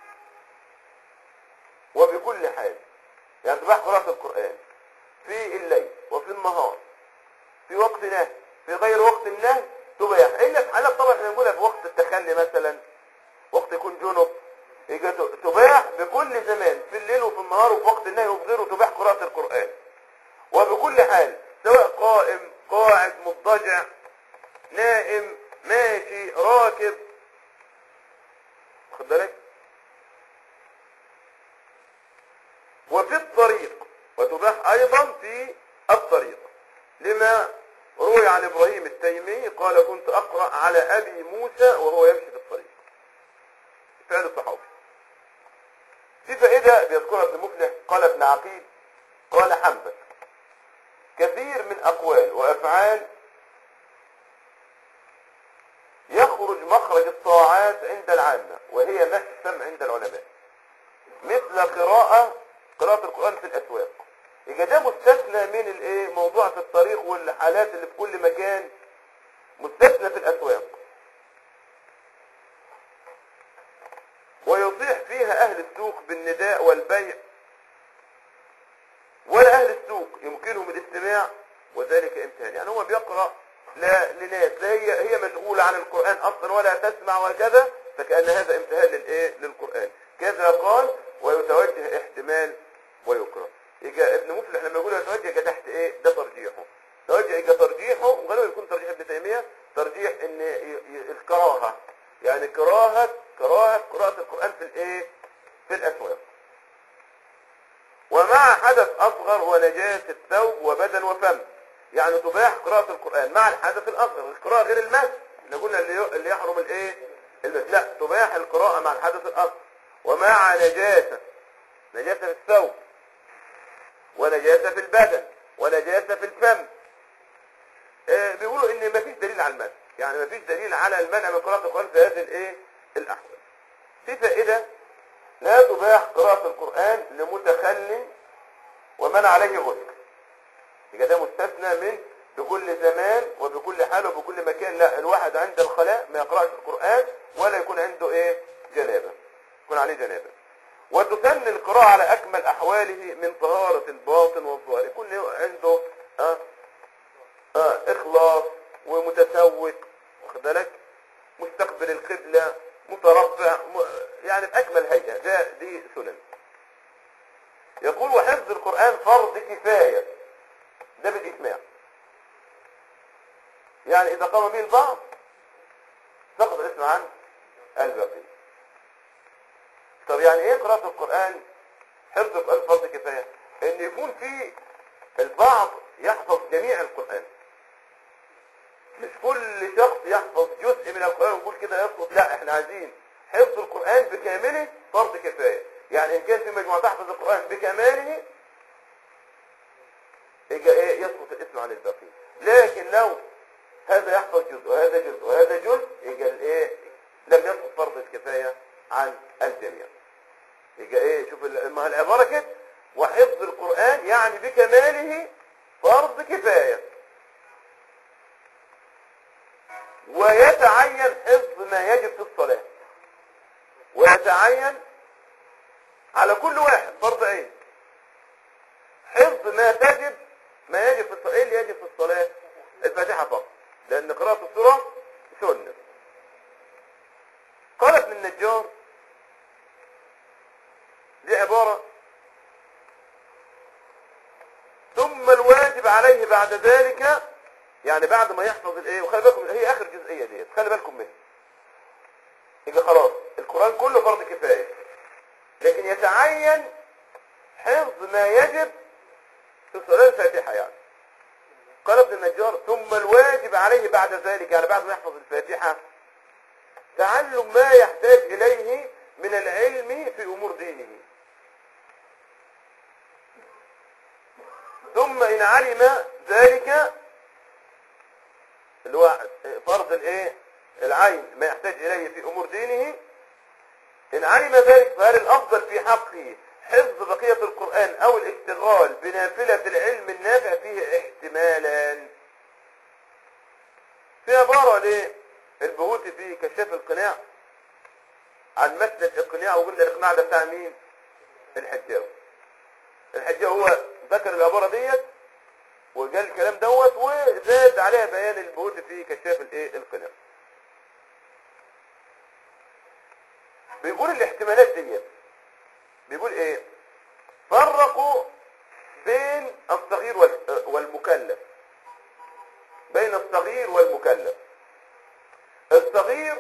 A: وبكل حال يعني تباح قراءة القرآن في الليل وفي النهار في وقت نهي في غير وقت النهي تباح إلا في حالات طبعا احنا نقولها في وقت التخلي مثلا وقت يكون جنب يجي ت- تباح بكل زمان في الليل وفي النهار وفي وقت النهي وفي غيره تباح قراءة القرآن وبكل حال سواء قائم قاعد مضطجع نائم ماشي راكب خد بالك وفي الطريق وتباح ايضا في الطريق لما روي عن ابراهيم التيمي قال كنت اقرا على ابي موسى وهو يمشي في الطريق فعل الصحابي في فائدة بيذكرها ابن مفلح قال ابن عقيل قال حنبل كثير من أقوال وأفعال يخرج مخرج الطاعات عند العامة وهي محسم عند العلماء مثل قراءة قراءة القرآن في الأسواق يبقى ده مستثنى من الايه موضوع في الطريق والحالات اللي في كل مكان مستثنى في الأسواق ويصيح فيها أهل السوق بالنداء والبيع ولا أهل السوق يمكنهم الاستماع وذلك امتهان يعني هو بيقرأ لا لناس لا هي هي مشغولة عن القرآن أصلا ولا تسمع وكذا فكأن هذا امتهان للإيه للقرآن كذا قال ويتوجه احتمال ويكره يجي ابن مفلح لما يقول يتوجه يجي تحت ايه ده ترجيحه توجه يجي ترجيحه وغالبا يكون ترجيح ابن تيمية ترجيح ان ي- ي- الكراهة يعني كراهة كراهة قراءة القرآن في الايه في الاسواق ومع حدث اصغر ونجاسة الثوب وبدن وفم يعني تباح قراءة القرآن مع الحدث الاصغر القراءة غير المس احنا قلنا اللي ي- اللي يحرم الايه المس لا تباح القراءة مع الحدث الاصغر ومع نجاسة نجاسة في الثوب ونجاسة في البدن ونجاسة في الفم آه، بيقولوا ان مفيش دليل على المنع يعني مفيش دليل على المنع من قراءة القرآن في هذه الايه الاحوال في فائدة لا تباح قراءة القرآن لمتخل ومن عليه غسل يبقى ده مستثنى من بكل زمان وبكل حال وبكل مكان لا الواحد عند الخلاء ما يقرأش القرآن ولا يكون عنده ايه جنابة يكون عليه جنابة وتسن القراءة على أكمل أحواله من طهارة الباطن والظاهر يكون له عنده آه آه إخلاص ومتسوق واخد بالك مستقبل القبلة مترفع م... يعني بأكمل هيئة ده دي سنن يقول وحفظ القرآن فرض كفاية ده بالإسماع يعني إذا قام به البعض سقط الاسم عن الباقي طب يعني ايه قراءة القرآن حفظ القرآن فرض كفاية ان يكون في البعض يحفظ جميع القرآن مش كل شخص يحفظ جزء من القرآن ويقول كده يسقط لا احنا عايزين حفظ القرآن بكامله فرض كفاية يعني ان كان في مجموعة تحفظ القرآن بكماله يبقى ايه يسقط الاسم عن الباقي لكن لو هذا يحفظ جزء وهذا جزء وهذا جزء يبقى الايه لم يسقط فرض الكفاية عن الجميع يبقى ايه شوف ال- ما هي العباره كده وحفظ القران يعني بكماله فرض كفايه ويتعين حفظ ما يجب في الصلاه ويتعين على كل واحد فرض عين حفظ ما تجب ما يجب في الصلاه ايه اللي يجب في الصلاه الفاتحه فقط لان قراءه السوره سنه قال ابن النجار دي عبارة ثم الواجب عليه بعد ذلك يعني بعد ما يحفظ الايه وخلي بالكم هي اخر جزئية ديت خلي بالكم منها يبقى خلاص القرآن كله فرض كفاية لكن يتعين حفظ ما يجب في صلاة الفاتحة يعني قال ابن النجار ثم الواجب عليه بعد ذلك يعني بعد ما يحفظ الفاتحة تعلم ما يحتاج إليه من العلم في أمور دينه ثم إن علم ذلك اللي هو فرض الايه العين ما يحتاج إليه في أمور دينه إن علم ذلك فهل الأفضل في حقه حفظ بقية القرآن أو الاشتغال بنافلة العلم النافع فيه احتمالان في عبارة ليه البهوتي في كشاف القناع عن مثل الإقناع وقلنا الإقناع ده بتاع مين الحجاوي الحجاوي هو ذكر العبارة ديت وقال الكلام دوت وزاد عليها بيان البهوتي في كشاف الايه القناع بيقول الاحتمالات ديت بيقول ايه فرقوا بين الصغير وال- والمكلف بين الصغير والمكلف الصغير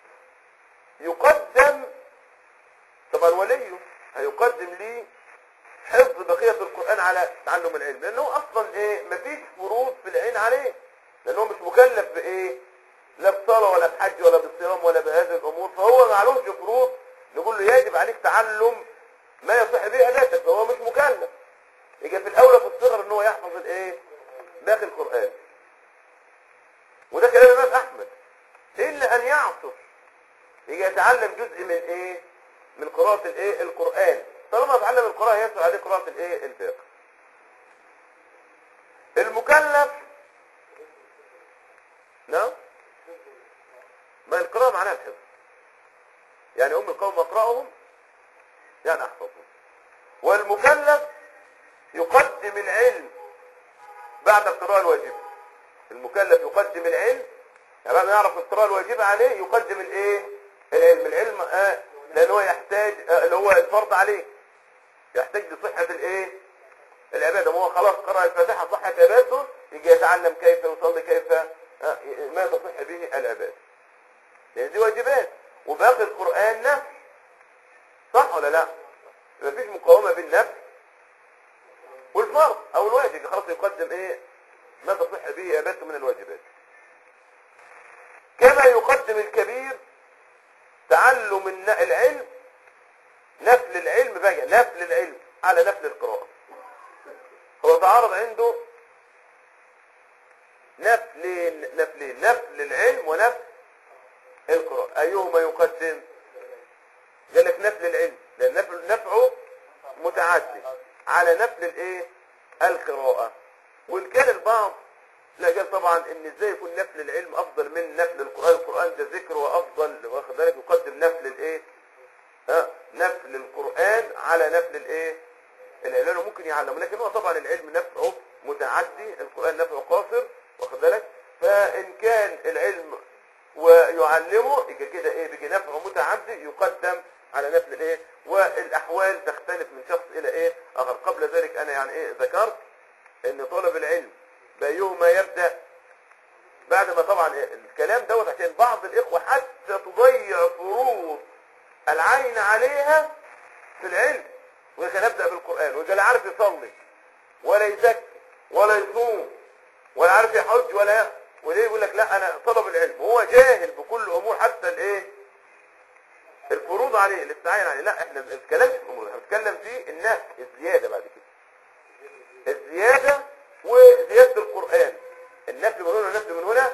A: يقدم طبعا وليه هيقدم ليه حفظ بقية القرآن على تعلم العلم لأنه أصلا إيه مفيش فروض في العين عليه لأنه مش مكلف بإيه لا بصلاة ولا بحج ولا بصيام ولا بهذه الأمور فهو معلوش فروض نقول له يجب عليك تعلم ما يصح به أداتك فهو مش مكلف يجي في الأولى في الصغر إن هو يحفظ الإيه باقي القرآن وده كلام الإمام أحمد إلا أن يعصر يجي يتعلم جزء من إيه من قراءة الإيه القرآن طالما اتعلم القراءة يسهل عليه قراءة الإيه الباقي المكلف نعم ما القراءة معناها الحفظ يعني أم القوم أقرأهم يعني أحفظهم والمكلف يقدم العلم بعد القراءة الواجبة المكلف يقدم العلم يعني بعد ما يعرف القراءة الواجبة عليه يقدم الايه العلم العلم آه لان هو يحتاج آه اللي هو الفرض عليه يحتاج لصحة الايه العبادة ما هو خلاص قرأ الفاتحة صحة عبادته يجي يتعلم كيف يصلي كيف آه ما تصح به العبادة لان دي واجبات وباقي القرآن نفس صح ولا لا مفيش مقاومة بين النفس والفرض او الواجب خلاص يقدم ايه ما تصح به عبادته من الواجبات كما يقدم الكبير تعلم الن- العلم نفل العلم بقى نفل العلم على نفل القراءة هو تعارض عنده نفلين نفلين نفل العلم ونفل القراءة أيهما يقدم قال لك نفل العلم لأن نفل نفعه متعدي على نفل الايه القراءة وإن كان البعض لا قال طبعا ان ازاي يكون نفل العلم افضل من نفل القرآن القرآن ده ذكر وافضل واخد بالك يقدم نفل الايه ها نفل القرآن على نفل الايه العلم لأنه ممكن يعلم لكن هو طبعا العلم نفعه متعدي القرآن نفعه قاصر واخد بالك فان كان العلم ويعلمه يبقى كده ايه بيجي نفعه متعدي يقدم على نفل الايه والاحوال تختلف من شخص الى ايه اخر قبل ذلك انا يعني ايه ذكرت ان طالب العلم بايهما يبدا بعد ما طبعا إيه الكلام دوت عشان بعض الاخوه حتى تضيع فروض العين عليها في العلم وكان ابدا بالقران ويقول لا عارف يصلي ولا يزكي ولا يصوم ولا عارف يحج ولا ي- وليه يقول لك لا انا طلب العلم وهو جاهل بكل امور حتى الايه الفروض عليه الاستعانة عليه لا احنا ما بنتكلمش في الامور دي، احنا بنتكلم في النفس الزياده بعد كده الزياده وزياده القران النفل من هنا والنفل من هنا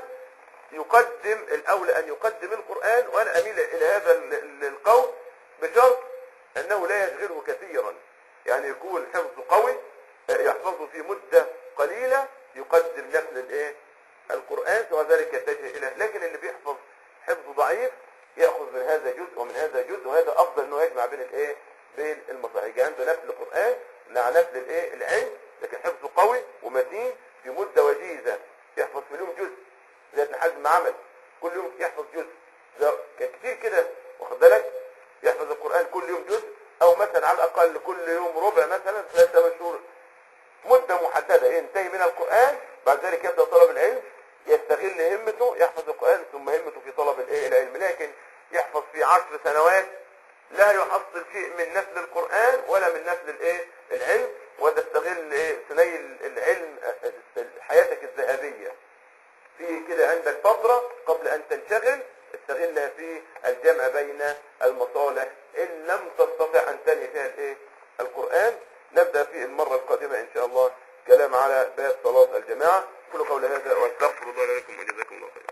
A: يقدم الاولى ان يقدم القران وانا اميل الى هذا ال- ال- القول بشرط انه لا يشغله كثيرا يعني يكون حفظه قوي يحفظه في مدة قليلة يقدم نفل الايه القرآن وذلك يتجه اليه لكن اللي بيحفظ حفظ ضعيف يأخذ من هذا جزء ومن هذا جزء وهذا افضل انه يجمع بين الايه بين المصاحف عنده نفل القرآن مع نفل الايه العلم لكن حفظه قوي ومتين في مدة وجيزة يحفظ في اليوم جزء زي ابن حزم عمل كل يوم يحفظ جزء ده كان كتير كده واخد بالك يحفظ القرآن كل يوم جزء او مثلا على الاقل كل يوم ربع مثلا ثلاثة شهور مدة محددة ينتهي من القرآن بعد ذلك يبدأ طلب العلم يستغل همته يحفظ القرآن ثم همته في طلب الايه العلم لكن يحفظ في عشر سنوات لا يحصل شيء من نسل القرآن ولا من نسل الايه العلم وتستغل ايه سني العلم حياتك الذهبية في كده عندك فترة قبل ان تنشغل استغلها في الجمع بين المصالح ان لم تستطع ان تنهي فيها الايه القرآن نبدأ في المرة القادمة ان شاء الله كلام على باب صلاة الجماعة كل قول هذا واستغفر الله لكم وجزاكم الله خيرا